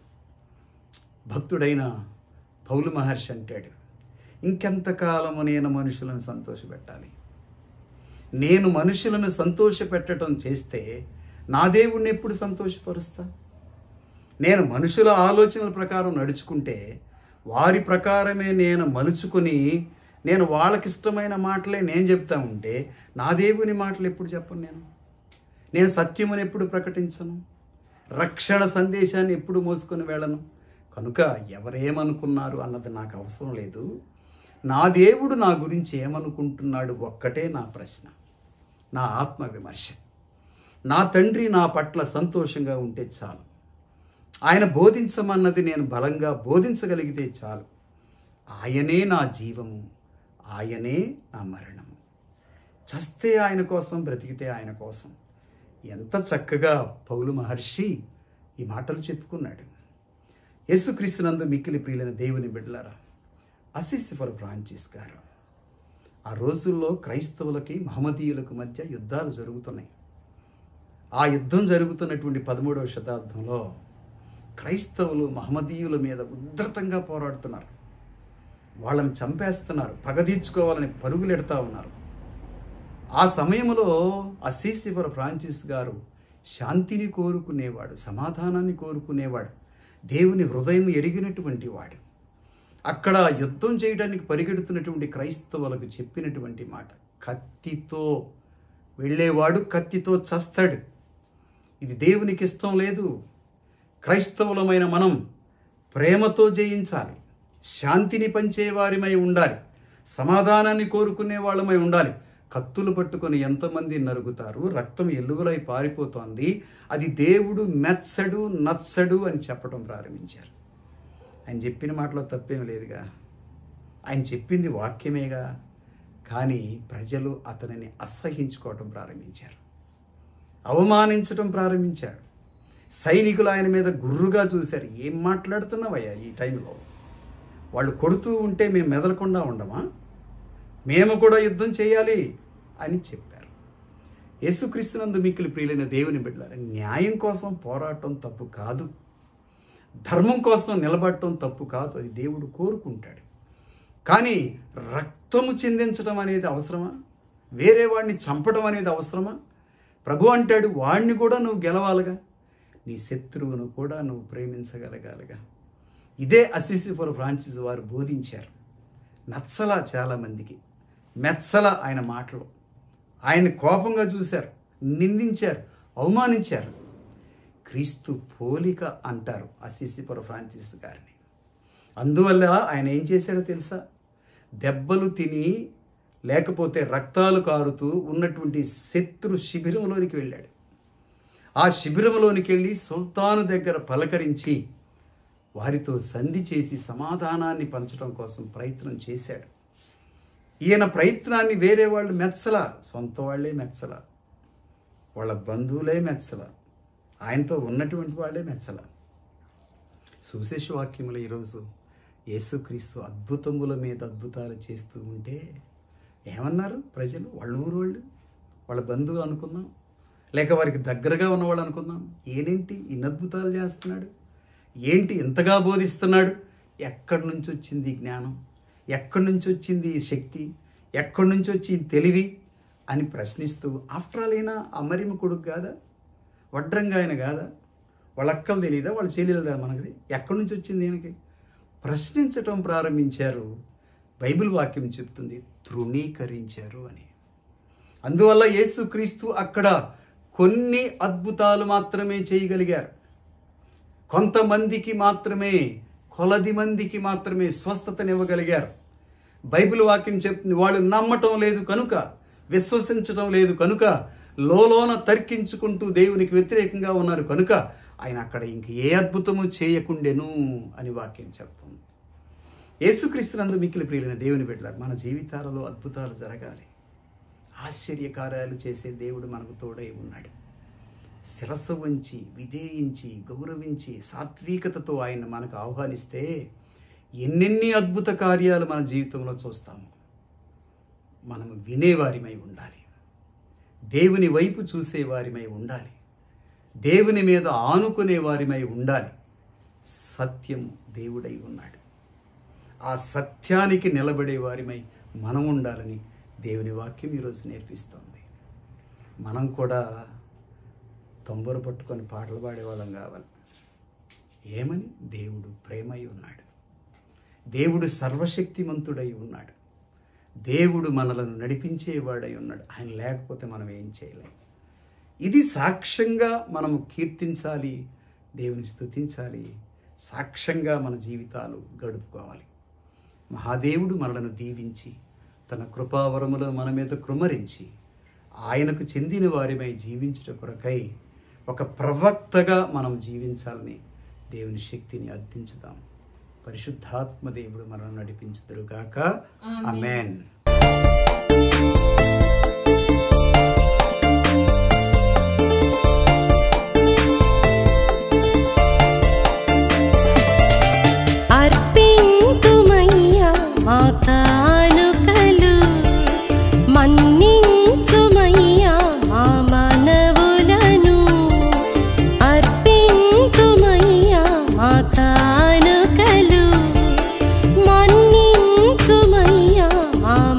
భక్తుడైన పౌలు మహర్షి అంటాడు ఇంకెంతకాలము నేను మనుషులను సంతోషపెట్టాలి నేను మనుషులను సంతోషపెట్టడం చేస్తే నా దేవుణ్ణి ఎప్పుడు సంతోషపరుస్తా నేను మనుషుల ఆలోచనల ప్రకారం నడుచుకుంటే వారి ప్రకారమే నేను మలుచుకొని నేను వాళ్ళకి ఇష్టమైన మాటలే నేను చెప్తా ఉంటే నా దేవుని మాటలు ఎప్పుడు చెప్పను నేను నేను సత్యముని ఎప్పుడు ప్రకటించను రక్షణ సందేశాన్ని ఎప్పుడు మోసుకొని వెళ్ళను కనుక ఎవరేమనుకున్నారు అన్నది నాకు అవసరం లేదు నా దేవుడు నా గురించి ఏమనుకుంటున్నాడు ఒక్కటే నా ప్రశ్న నా ఆత్మ విమర్శ నా తండ్రి నా పట్ల సంతోషంగా ఉంటే చాలు ఆయన బోధించమన్నది నేను బలంగా బోధించగలిగితే చాలు ఆయనే నా జీవము ఆయనే నా మరణము చస్తే ఆయన కోసం బ్రతికితే ఆయన కోసం ఎంత చక్కగా పౌలు మహర్షి ఈ మాటలు చెప్పుకున్నాడు యేసుక్రీస్తునందు మిక్కిలి ప్రియులైన దేవుని బిడ్డలారా అసిసిఫర్ ఫ్రాంచిస్ గారు ఆ రోజుల్లో క్రైస్తవులకి మహమ్మదీయులకు మధ్య యుద్ధాలు జరుగుతున్నాయి ఆ యుద్ధం జరుగుతున్నటువంటి పదమూడవ శతాబ్దంలో క్రైస్తవులు మహమ్మదీయుల మీద ఉధృతంగా పోరాడుతున్నారు వాళ్ళని చంపేస్తున్నారు పగ తీర్చుకోవాలని పరుగులెడతా ఉన్నారు ఆ సమయంలో అసీసివర ఫ్రాన్సిస్ గారు శాంతిని కోరుకునేవాడు సమాధానాన్ని కోరుకునేవాడు దేవుని హృదయం ఎరిగినటువంటి వాడు అక్కడ యుద్ధం చేయడానికి పరిగెడుతున్నటువంటి క్రైస్తవులకు చెప్పినటువంటి మాట కత్తితో వెళ్ళేవాడు కత్తితో చస్తాడు ఇది దేవునికి ఇష్టం లేదు క్రైస్తవులమైన మనం ప్రేమతో జయించాలి శాంతిని పంచే వారిమై ఉండాలి సమాధానాన్ని కోరుకునే వాళ్ళమై ఉండాలి కత్తులు పట్టుకొని ఎంతమంది నరుగుతారు రక్తం ఎల్లుగులై పారిపోతోంది అది దేవుడు మెచ్చడు నచ్చడు అని చెప్పడం ప్రారంభించారు ఆయన చెప్పిన మాటలో తప్పేం లేదుగా ఆయన చెప్పింది వాక్యమేగా కానీ ప్రజలు అతనిని అసహించుకోవటం ప్రారంభించారు అవమానించటం ప్రారంభించారు సైనికులు ఆయన మీద గుర్రుగా చూశారు ఏం మాట్లాడుతున్నావయ్యా ఈ టైంలో వాళ్ళు కొడుతూ ఉంటే మేము మెదలకుండా ఉండమా మేము కూడా యుద్ధం చేయాలి అని చెప్పారు యేసుక్రీస్తునందు మిక్కిలి ప్రియులైన దేవుని బిడ్డలారా న్యాయం కోసం పోరాటం తప్పు కాదు ధర్మం కోసం నిలబడటం తప్పు కాదు అది దేవుడు కోరుకుంటాడు కానీ రక్తము చిందించడం అనేది అవసరమా వేరే వాడిని చంపడం అనేది అవసరమా ప్రభు అంటాడు వాడిని కూడా నువ్వు గెలవాలిగా నీ శత్రువును కూడా నువ్వు ప్రేమించగలగాలిగా ఇదే అసిసిఫర్ ఫ్రాన్సిస్ వారు బోధించారు నచ్చలా చాలామందికి మెచ్చల ఆయన మాటలు ఆయన కోపంగా చూశారు నిందించారు అవమానించారు క్రీస్తు పోలిక అంటారు అసిసిపుర ఫ్రాన్సిస్ గారిని అందువల్ల ఆయన ఏం చేశాడో తెలుసా దెబ్బలు తిని లేకపోతే రక్తాలు కారుతూ ఉన్నటువంటి శత్రు శిబిరంలోనికి వెళ్ళాడు ఆ శిబిరంలోనికి వెళ్ళి సుల్తాను దగ్గర పలకరించి వారితో సంధి చేసి సమాధానాన్ని పంచడం కోసం ప్రయత్నం చేశాడు ఈయన ప్రయత్నాన్ని వేరే వాళ్ళు మెచ్చల సొంత వాళ్ళే మెచ్చల వాళ్ళ బంధువులే మెచ్చల ఆయనతో ఉన్నటువంటి వాళ్ళే మెచ్చల సువిశేష వాక్యములు ఈరోజు యేసుక్రీస్తు అద్భుతముల మీద అద్భుతాలు చేస్తూ ఉంటే ఏమన్నారు ప్రజలు వాళ్ళ ఊరు వాళ్ళు వాళ్ళ బంధువు అనుకున్నాం లేక వారికి దగ్గరగా ఉన్నవాళ్ళు అనుకున్నాం ఏనేంటి ఇన్ని అద్భుతాలు చేస్తున్నాడు ఏంటి ఇంతగా బోధిస్తున్నాడు ఎక్కడి నుంచి వచ్చింది ఈ జ్ఞానం ఎక్కడి నుంచి వచ్చింది ఈ శక్తి ఎక్కడి నుంచి వచ్చింది తెలివి అని ప్రశ్నిస్తూ ఆఫ్టర్ ఆల్ అయినా అమరిమ కొడుకు కాదా వడ్రంగా ఆయన కాదా వాళ్ళ అక్కలు తెలియదా వాళ్ళ చెల్లెలదా మనకి ఎక్కడి నుంచి వచ్చింది ఈయనకి ప్రశ్నించటం ప్రారంభించారు బైబిల్ వాక్యం చెప్తుంది తృణీకరించారు అని అందువల్ల యేసుక్రీస్తు అక్కడ కొన్ని అద్భుతాలు మాత్రమే చేయగలిగారు కొంతమందికి మాత్రమే కొలది మందికి మాత్రమే స్వస్థతనివ్వగలిగారు బైబిల్ వాక్యం చెప్తుంది వాళ్ళు నమ్మటం లేదు కనుక విశ్వసించటం లేదు కనుక లోలోన తర్కించుకుంటూ దేవునికి వ్యతిరేకంగా ఉన్నారు కనుక ఆయన అక్కడ ఇంక ఏ అద్భుతము చేయకుండెను అని వాక్యం చెప్తుంది యేసుక్రీస్తునందు మిక్కిలి ప్రియులైన దేవుని బిడ్డలారు మన జీవితాలలో అద్భుతాలు జరగాలి ఆశ్చర్యకార్యాలు చేసే దేవుడు మనకు తోడై ఉన్నాడు శిరస్సు వంచి విధేయించి గౌరవించి సాత్వికతతో ఆయన మనకు ఆహ్వానిస్తే ఎన్నెన్ని అద్భుత కార్యాలు మన జీవితంలో చూస్తాము మనము వినేవారిమై ఉండాలి దేవుని వైపు చూసేవారిమై ఉండాలి దేవుని మీద ఆనుకునే వారిమై ఉండాలి సత్యము దేవుడై ఉన్నాడు ఆ సత్యానికి నిలబడే వారిమై మనం ఉండాలని దేవుని వాక్యం ఈరోజు నేర్పిస్తోంది మనం కూడా తొంబరు పట్టుకొని పాటలు పాడేవాళ్ళం కావాలి ఏమని దేవుడు ప్రేమై ఉన్నాడు దేవుడు సర్వశక్తిమంతుడై ఉన్నాడు దేవుడు మనలను నడిపించేవాడై ఉన్నాడు ఆయన లేకపోతే మనం ఏం చేయలేం ఇది సాక్ష్యంగా మనము కీర్తించాలి దేవుని స్తుతించాలి సాక్ష్యంగా మన జీవితాలు గడుపుకోవాలి మహాదేవుడు మనలను దీవించి తన కృపావరములను మన మీద కృమరించి ఆయనకు చెందిన వారిపై జీవించుట కొరకై ఒక ప్రవక్తగా మనం జీవించాలని దేవుని శక్తిని అర్థించుదాం పరిశుద్ధాత్మ దేవుడు మనల్ని నడిపించుదురుగాక అమెన్ అర్పింతుమయ్యా మా కానుకలు మన్నించుమయ్యా మా మనవులను అర్పింతుమయ్యా మా కానుకలు మన్నించుమయ్యా మా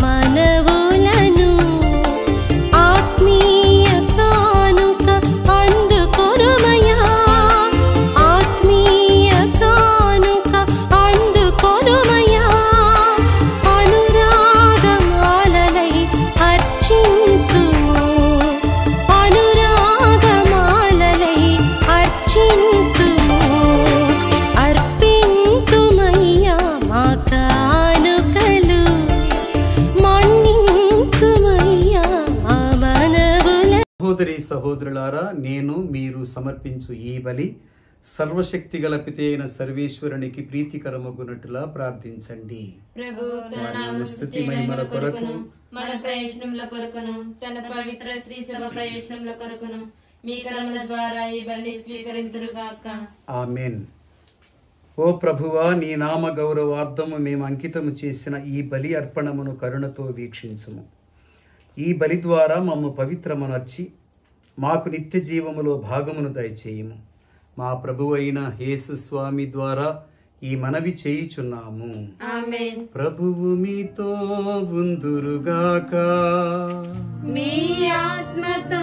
సహోదరి సహోదరులారా నేను మీరు సమర్పించు ఈ బలి సర్వశక్తి గల పితే అయిన సర్వేశ్వరునికి ప్రీతికరమగునట్టులా ప్రార్థించండి ప్రభు తన నామ స్తుతి మహిమల కొరకును మన ప్రయోజనముల కొరకును తన పవిత్ర శ్రీ సభ ప్రయోజనముల కొరకును మీ కరముల ద్వారా ఈ బలిని స్వీకరింతురుగాక ఆమెన్ ఓ ప్రభువా నీ నామ గౌరవార్థము మేము అంకితము చేసిన ఈ బలి అర్పణమును కరుణతో వీక్షించుము ఈ బలి ద్వారా మమ్ము పవిత్రమునర్చి మాకు నిత్య జీవములో భాగమును దయచేయము మా ప్రభువైన యేసు స్వామి ద్వారా ఈ మనవి చేయుచున్నాము ఆమేన్ ప్రభువు మీతో ఉందురుగాక మీ ఆత్మతో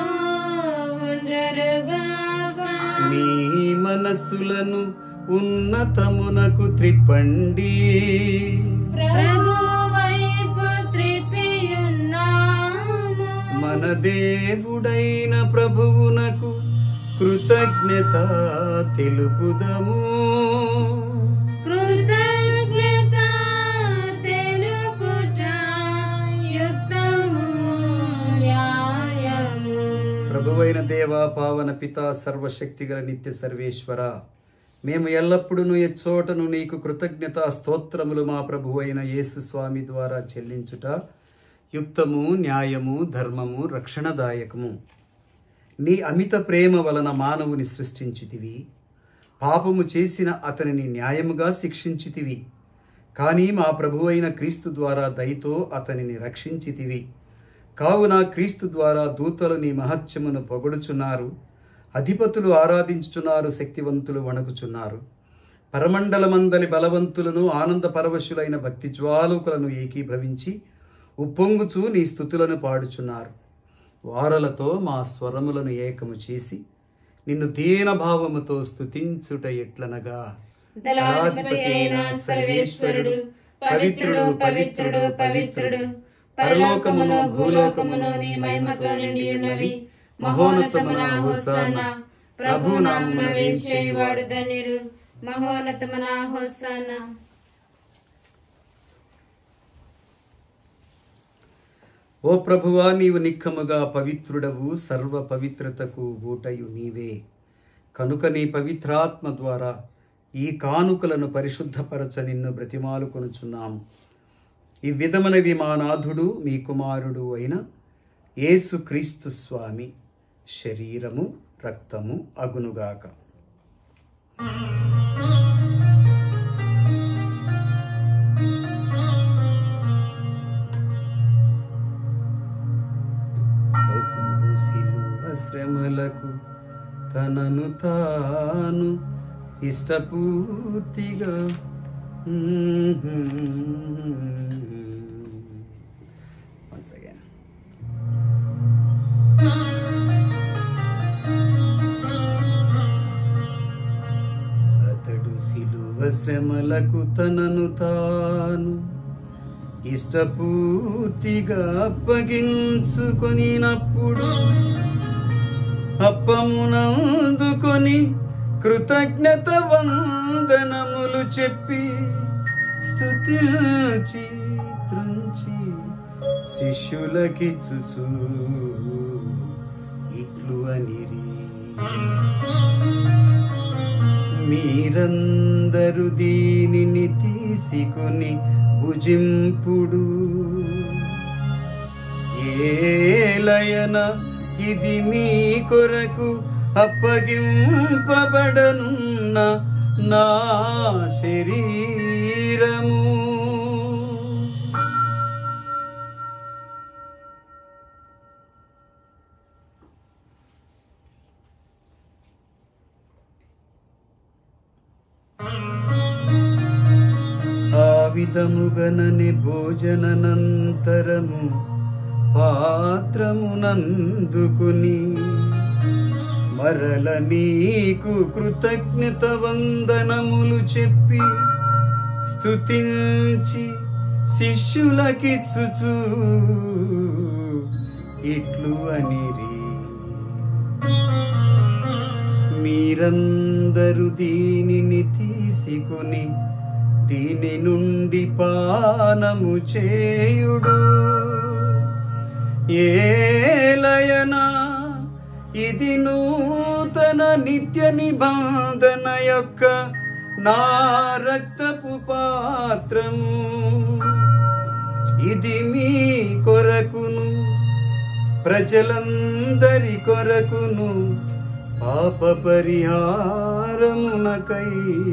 ఉందరుగాక మీ మనస్సులను ఉన్నతమునకు త్రిప్పండి ప్రభు వైపు త్రిపియున్నాము మన దేవుడైన ప్రభువునకు కృతజ్ఞత తెలుపుదము కృతజ్ఞత తెలుపుట యుక్తము న్యాయము ప్రభువైన దేవా పావన పిత సర్వశక్తి గల నిత్య సర్వేశ్వర మేము ఎల్లప్పుడూ ఎచ్చోటను నీకు కృతజ్ఞత స్తోత్రములు మా ప్రభువైన యేసు స్వామి ద్వారా చెల్లించుట యుక్తము న్యాయము ధర్మము రక్షణదాయకము నీ అమిత ప్రేమ వలన మానవుని సృష్టించితివి పాపము చేసిన అతనిని న్యాయముగా శిక్షించితివి కానీ మా ప్రభువైన క్రీస్తు ద్వారా దయతో అతనిని రక్షించితివి కావున క్రీస్తు ద్వారా దూతలు నీ మహత్యమును పొగడుచున్నారు అధిపతులు ఆరాధించుచున్నారు శక్తివంతులు వణకుచున్నారు పరమండలమందలి బలవంతులను ఆనంద పరవశులైన భక్తి జ్వాలుకులను ఏకీభవించి ఉప్పొంగుచూ నీ స్థుతులను పాడుచున్నారు వారలతో మా స్వరములను ఏకము చేసి నిన్ను దీనభావముతో స్తుతించుట ఎట్లనగా దళాధిపతి అయిన సర్వేశ్వరుడు పవిత్రుడు పవిత్రుడు పవిత్రుడు పరలోకమును భూలోకమును నీ మహిమతో నిండి ఉన్నవి మహోన్నతమున హోసన్న ప్రభు నామమున వేంచేయువారు ధన్యుడు మహోన్నతమున హోసన్న ఓ ప్రభువా నీవు నిక్కముగా పవిత్రుడవు సర్వ పవిత్రతకు ఊటయు నీవే కనుక నీ పవిత్రాత్మ ద్వారా ఈ కానుకలను పరిశుద్ధపరచ నిన్ను బ్రతిమాలు కొనుచున్నాము ఈ విధమునవి మా నాథుడు మీ కుమారుడు అయిన యేసు క్రీస్తు స్వామి శరీరము రక్తము అగునుగాక ప్రభువు శిలువ శ్రమలకు తనను తాను ఇష్టపూర్తిగా Once again. అతడు శిలువ శ్రమలకు తనను తాను ఇష్టపూర్తిగా అప్పగించుకొనినప్పుడు అప్పమునందుకొని కృతజ్ఞత వందనములు చెప్పి స్తుతించి త్రుంచి శిష్యులకిచ్చుచు ఇట్లు అనిరి మీరందరూ దీనిని తీసుకొని భుజింపుడు ఏలయన ఇది మీ కొరకు అప్పగింపబడనున్న నా శరీరము ఆ విధముగనని భోజననంతరము పాత్రమునందుకుని మరల నీకు కృతజ్ఞత వందనములు చెప్పి స్తుతించి శిష్యులకిచ్చుచు ఇట్లు అనిరి మీరందరూ దీనిని తీసుకొని దీని నుండి పానము చేయుడు ఏలయనా ఇది నూతన నిత్య నిబంధన యొక్క నా రక్తపు పాత్రము ఇది మీ కొరకును ప్రజలందరి కొరకును పాప పరిహారమునకై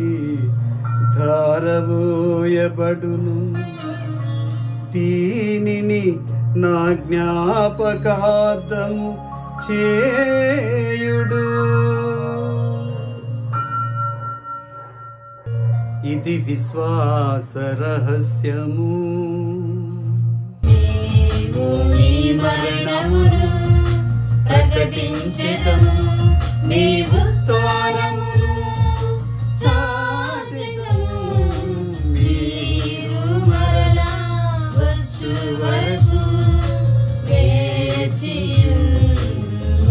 ధారబోయబడును దీనిని నా జ్ఞాపకార్థము చేయుడు ఇది విశ్వాస రహస్యము నీ మరణమును ప్రకటించెదము నీ ఉత్థానమును చాటెదము నీవు మరలా వచ్చు వరకు వేచియుందుము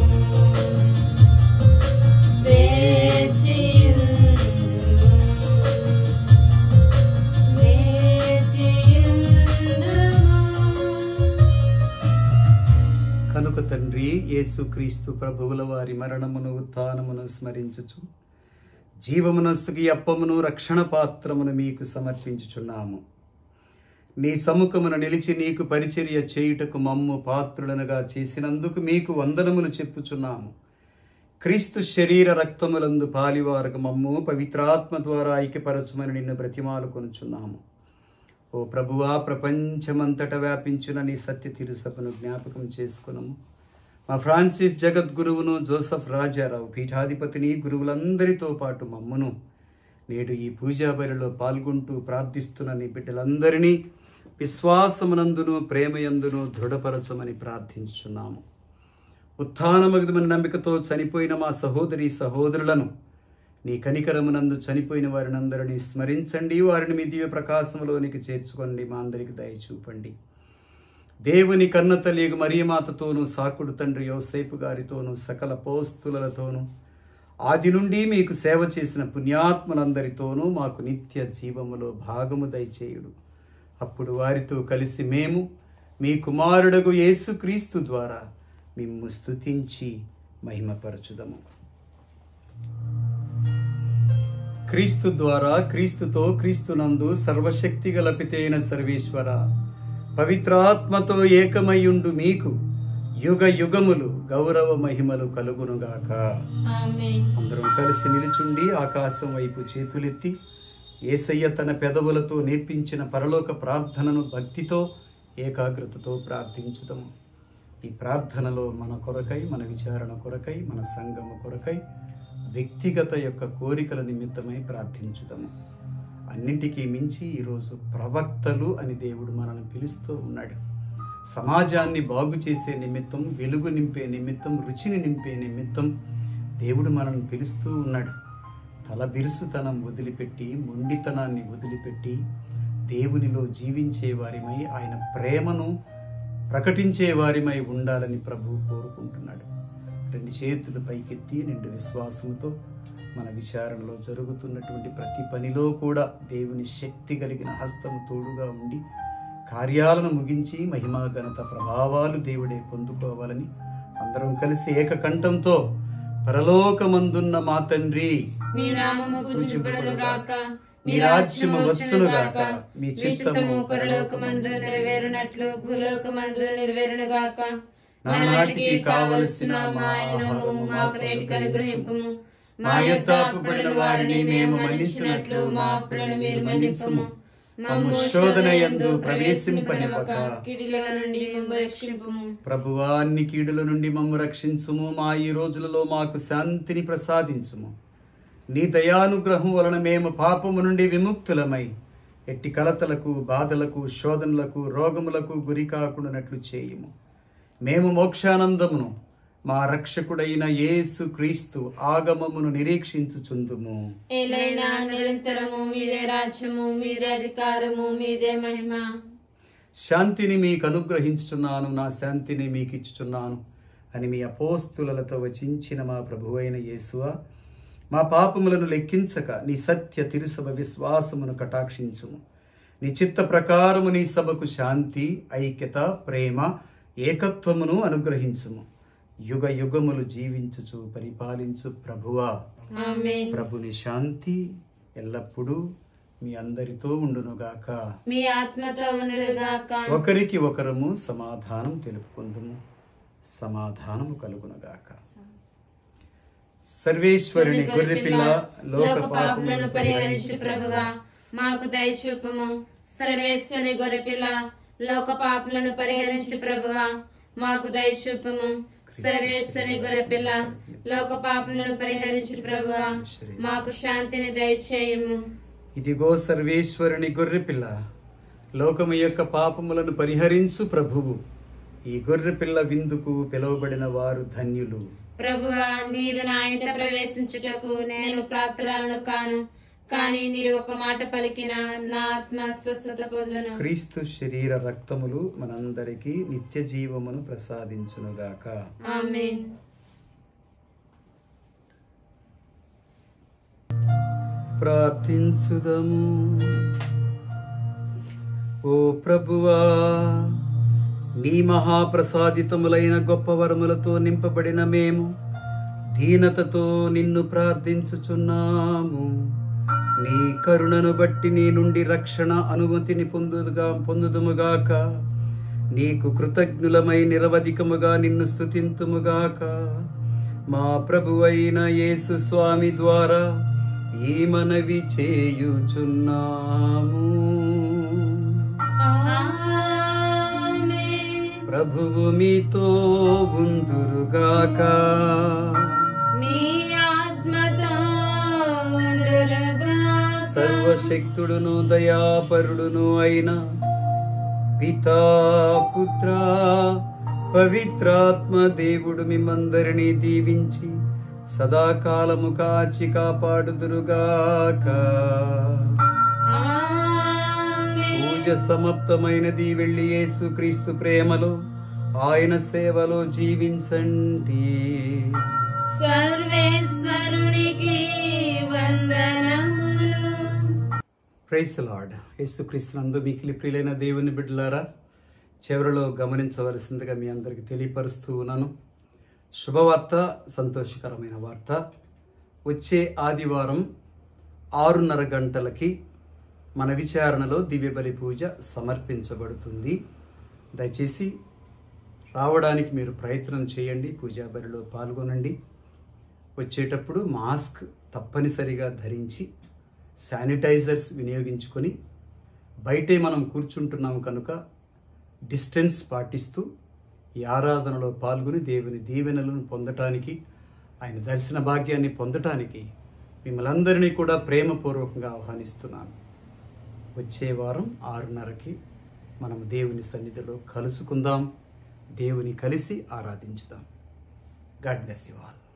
వేచియుందుము వేచియుందుము కనుక తండ్రి యేసుక్రీస్తు ప్రభువుల వారి మరణమును ఉత్థానమును స్మరించుచు జీవమునస్సుకి అప్పమును రక్షణ పాత్రమును మీకు సమర్పించుచున్నాము నీ సముఖమున నిలిచి నీకు పరిచర్య చేయుటకు మమ్ము పాత్రులనుగా చేసినందుకు మీకు వందనములు చెప్పుచున్నాము క్రీస్తు శరీర రక్తములందు పాలివారకు మమ్ము పవిత్రాత్మ ద్వారా ఐక్యపరచుమని నిన్ను బ్రతిమాలు కొనుచున్నాము ఓ ప్రభువా ప్రపంచమంతట వ్యాపించిన నీ సత్య తిరుసభను జ్ఞాపకం చేసుకునము మా ఫ్రాన్సిస్ జగద్గురువును జోసఫ్ రాజారావు పీఠాధిపతిని గురువులందరితో పాటు మమ్మును నేడు ఈ పూజా బలిలో పాల్గొంటూ ప్రార్థిస్తున్న నీ బిడ్డలందరినీ విశ్వాసమునందును ప్రేమయందును దృఢపరచమని ప్రార్థించుచున్నాము ఉత్థానమగదమని నమ్మికతో చనిపోయిన మా సహోదరి సహోదరులను నీ కనికరమునందు చనిపోయిన వారినందరినీ స్మరించండి వారిని మీ దివ్య ప్రకాశంలోనికి చేర్చుకోండి మా అందరికి దయ చూపండి దేవుని కన్నతలియగు మరియమాతతోనూ సాకుడు తండ్రి యోసేపు గారితోనూ సకల పోస్తులతోనూ ఆది నుండి మీకు సేవ చేసిన పుణ్యాత్మలందరితోనూ మాకు నిత్య జీవములో భాగము దయచేయుడు అప్పుడు వారితో కలిసి మేము మీ కుమారుడగు యేసుక్రీస్తు ద్వారా మిమ్ము స్తుతించి మహిమపరచుదము క్రీస్తు ద్వారా క్రీస్తుతో క్రీస్తునందు సర్వశక్తి గలపితైన సర్వేశ్వర పవిత్రాత్మతో ఏకమయ్యుండు మీకు యుగ యుగములు గౌరవ మహిమలు కలుగునుగాక ఆమేన్ అందరం కలిసి నిలుచుండి ఆకాశం వైపు చేతులెత్తి ఏసయ్య తన పెదవులతో నేర్పించిన పరలోక ప్రార్థనను భక్తితో ఏకాగ్రతతో ప్రార్థించుదాము ఈ ప్రార్థనలో మన కొరకై మన విచారణ కొరకై మన సంగమ కొరకై వ్యక్తిగత యొక్క కోరికల నిమిత్తమై ప్రార్థించుదాము అన్నింటికీ మించి ఈరోజు ప్రవక్తలు అని దేవుడు మనల్ని పిలుస్తూ ఉన్నాడు సమాజాన్ని బాగు చేసే నిమిత్తం వెలుగు నింపే నిమిత్తం రుచిని నింపే నిమిత్తం దేవుడు మనల్ని పిలుస్తూ ఉన్నాడు తల బిరుసుతనం వదిలిపెట్టి మొండితనాన్ని వదిలిపెట్టి దేవునిలో జీవించే వారిమై ఆయన ప్రేమను ప్రకటించే వారిమై ఉండాలని ప్రభువు కోరుకుంటున్నాడు రెండు చేతులు పైకెత్తి నిండు విశ్వాసంతో మన విచారణలో జరుగుతున్నటువంటి ప్రతి పనిలో కూడా దేవుని శక్తి కలిగిన హస్తము తోడుగా ఉండి కార్యాలను ముగించి మహిమా ఘనత ప్రభావాలు దేవుడే పొందుకోవాలని అందరం కలిసి ఏకకంఠంతో పరలోకమందున్న మా తండ్రి మీ నామము పూజింపడును గాక మీ రాజ్యము వచ్చును గాక మీ చిత్తము పరలోకమందు నెరవేరునట్లు భూలోకమందు నెరవేరును గాక నానాటికి కావలసిన మా ఆహారము మాకు నేటికి అనుగ్రహింపము మా యొద్ద అప్పుబడిన వారిని మేము మన్నించినట్లు మా అప్పులను మీరు మన్నించుము మమ్ము శోధన యందు ప్రవేశింపనివ్వక కిడిల నుండి మమ్ము రక్షింపము ప్రభువా అన్ని కీడుల నుండి మమ్ము రక్షించుము మా ఈ రోజులలో మాకు శాంతిని ప్రసాదించుము నీ దయానుగ్రహం వలన మేము పాపము నుండి విముక్తులమై ఎట్టి కలతలకు బాధలకు శోధనలకు రోగములకు గురి కాకుండానట్లు చేయుము మేము మోక్షానందమును మా రక్షకుడైన యేసు క్రీస్తు ఆగమమును నిరీక్షించుచుందుము ఏలైనా నిరంతరము మీదే రాజ్యము మీదే అధికారము మీదే మహిమ శాంతిని మీకు అనుగ్రహించుచున్నాను నా శాంతిని మీకు ఇచ్చుచున్నాను అని మీ అపోస్తులతో వచించిన మా ప్రభువైన యేసువా మా పాపములను లెక్కించక నీ సత్య తిరుసభ విశ్వాసమును కటాక్షించుము నీ చిత్త ప్రకారము నీ సభకు శాంతి ఐక్యత ప్రేమ ఏకత్వమును అనుగ్రహించుము యుగ యుగములు జీవించుచు పరిపాలించు ప్రభువా ఆమేన్ ప్రభుని శాంతి ఎల్లప్పుడూ మీ అందరితో ఉండునుగాక మీ ఆత్మతో ఉండుగాక ఒకరికి ఒకరము సమాధానం తెలుపుకుందుము సమాధానము కలుగునుగాక సర్వేశ్వరుని గొర్రెపిల్ల లోక పాపములను పరిహరించు ప్రభువా మాకు దయచూపము సర్వేశ్వరి గొర్రెపిల్ల లోక పాపలను పరిహరించు ప్రభువా మాకు దయచూపము సర్వేశ్వరి గొర్రెపిల్ల లోక పాపలను పరిహరించు ప్రభువా మాకు శాంతిని దయచేయము ఇదిగో సర్వేశ్వరుని గొర్రెపిల్ల లోకము యొక్క పాపములను పరిహరించు ప్రభువు ఈ గొర్రెపిల్ల విందుకు పిలువబడిన వారు ధన్యులు ప్రభువా మీరు నా ఇంట ప్రవేశించుటకు నేను ప్రాప్తురాలను కాను కానీ మీరు ఒక మాట పలికిన నా ఆత్మ స్వస్థత పొందును క్రీస్తు శరీర రక్తములు మనందరికీ నిత్య జీవమును ప్రసాదించునుగాక ఆమేన్ ప్రార్థించుదము ఓ ప్రభువా నీ మహాప్రసాదితములైన గొప్ప వరములతో నింపబడిన మేము దీనతతో నిన్ను ప్రార్థించుచున్నాము నీ కరుణను బట్టి నీ నుండి రక్షణ అనుమతిని పొందుదుగా పొందుదుముగాక నీకు కృతజ్ఞులమై నిరవధికముగా నిన్ను స్తుతింతుముగాక మా ప్రభువైన యేసు స్వామి ద్వారా ఈ మనవి చేయుచున్నాము ప్రభువు మీతో ఉందురుగాక మీ ఆత్మతో ఉండురుగాక. సర్వశక్తుడును దయాపరుడును అయిన పితా పుత్ర పవిత్రాత్మ దేవుడు మిమ్మందరినీ దీవించి సదాకాలము కాచి కాపాడుదురుగాక ఆమేన్. పూజ సమాప్తమైనది వెళ్ళి యేసు క్రీస్తు ప్రేమలో ఆయన సేవలో జీవించండి సర్వేశ్వరునికి వందనములు ప్రైస్ లార్డ్ యేసుక్రీస్తునందు మికిలి ప్రియులైన దేవుని బిడ్డలారా చివరిలో గమనించవలసిందిగా మీ అందరికి తెలియపరుస్తూ ఉన్నాను శుభవార్త సంతోషకరమైన వార్త వచ్చే ఆదివారం ఆరున్నర గంటలకి మన విచారణలో దివ్యబలి పూజ సమర్పించబడుతుంది దయచేసి రావడానికి మీరు ప్రయత్నం చేయండి పూజా బలిలో పాల్గొనండి వచ్చేటప్పుడు మాస్క్ తప్పనిసరిగా ధరించి శానిటైజర్స్ వినియోగించుకొని బయటే మనం కూర్చుంటున్నాం కనుక డిస్టెన్స్ పాటిస్తూ ఈ ఆరాధనలో పాల్గొని దేవుని దీవెనలను పొందటానికి ఆయన దర్శన భాగ్యాన్ని పొందటానికి మిమ్మల్ని అందరినీ కూడా ప్రేమపూర్వకంగా ఆహ్వానిస్తున్నాను వచ్చే వారం ఆరున్నరకి మనం దేవుని సన్నిధిలో కలుసుకుందాం దేవుని కలిసి ఆరాధించుదాం గాడ్ బ్లెస్ యు ఆల్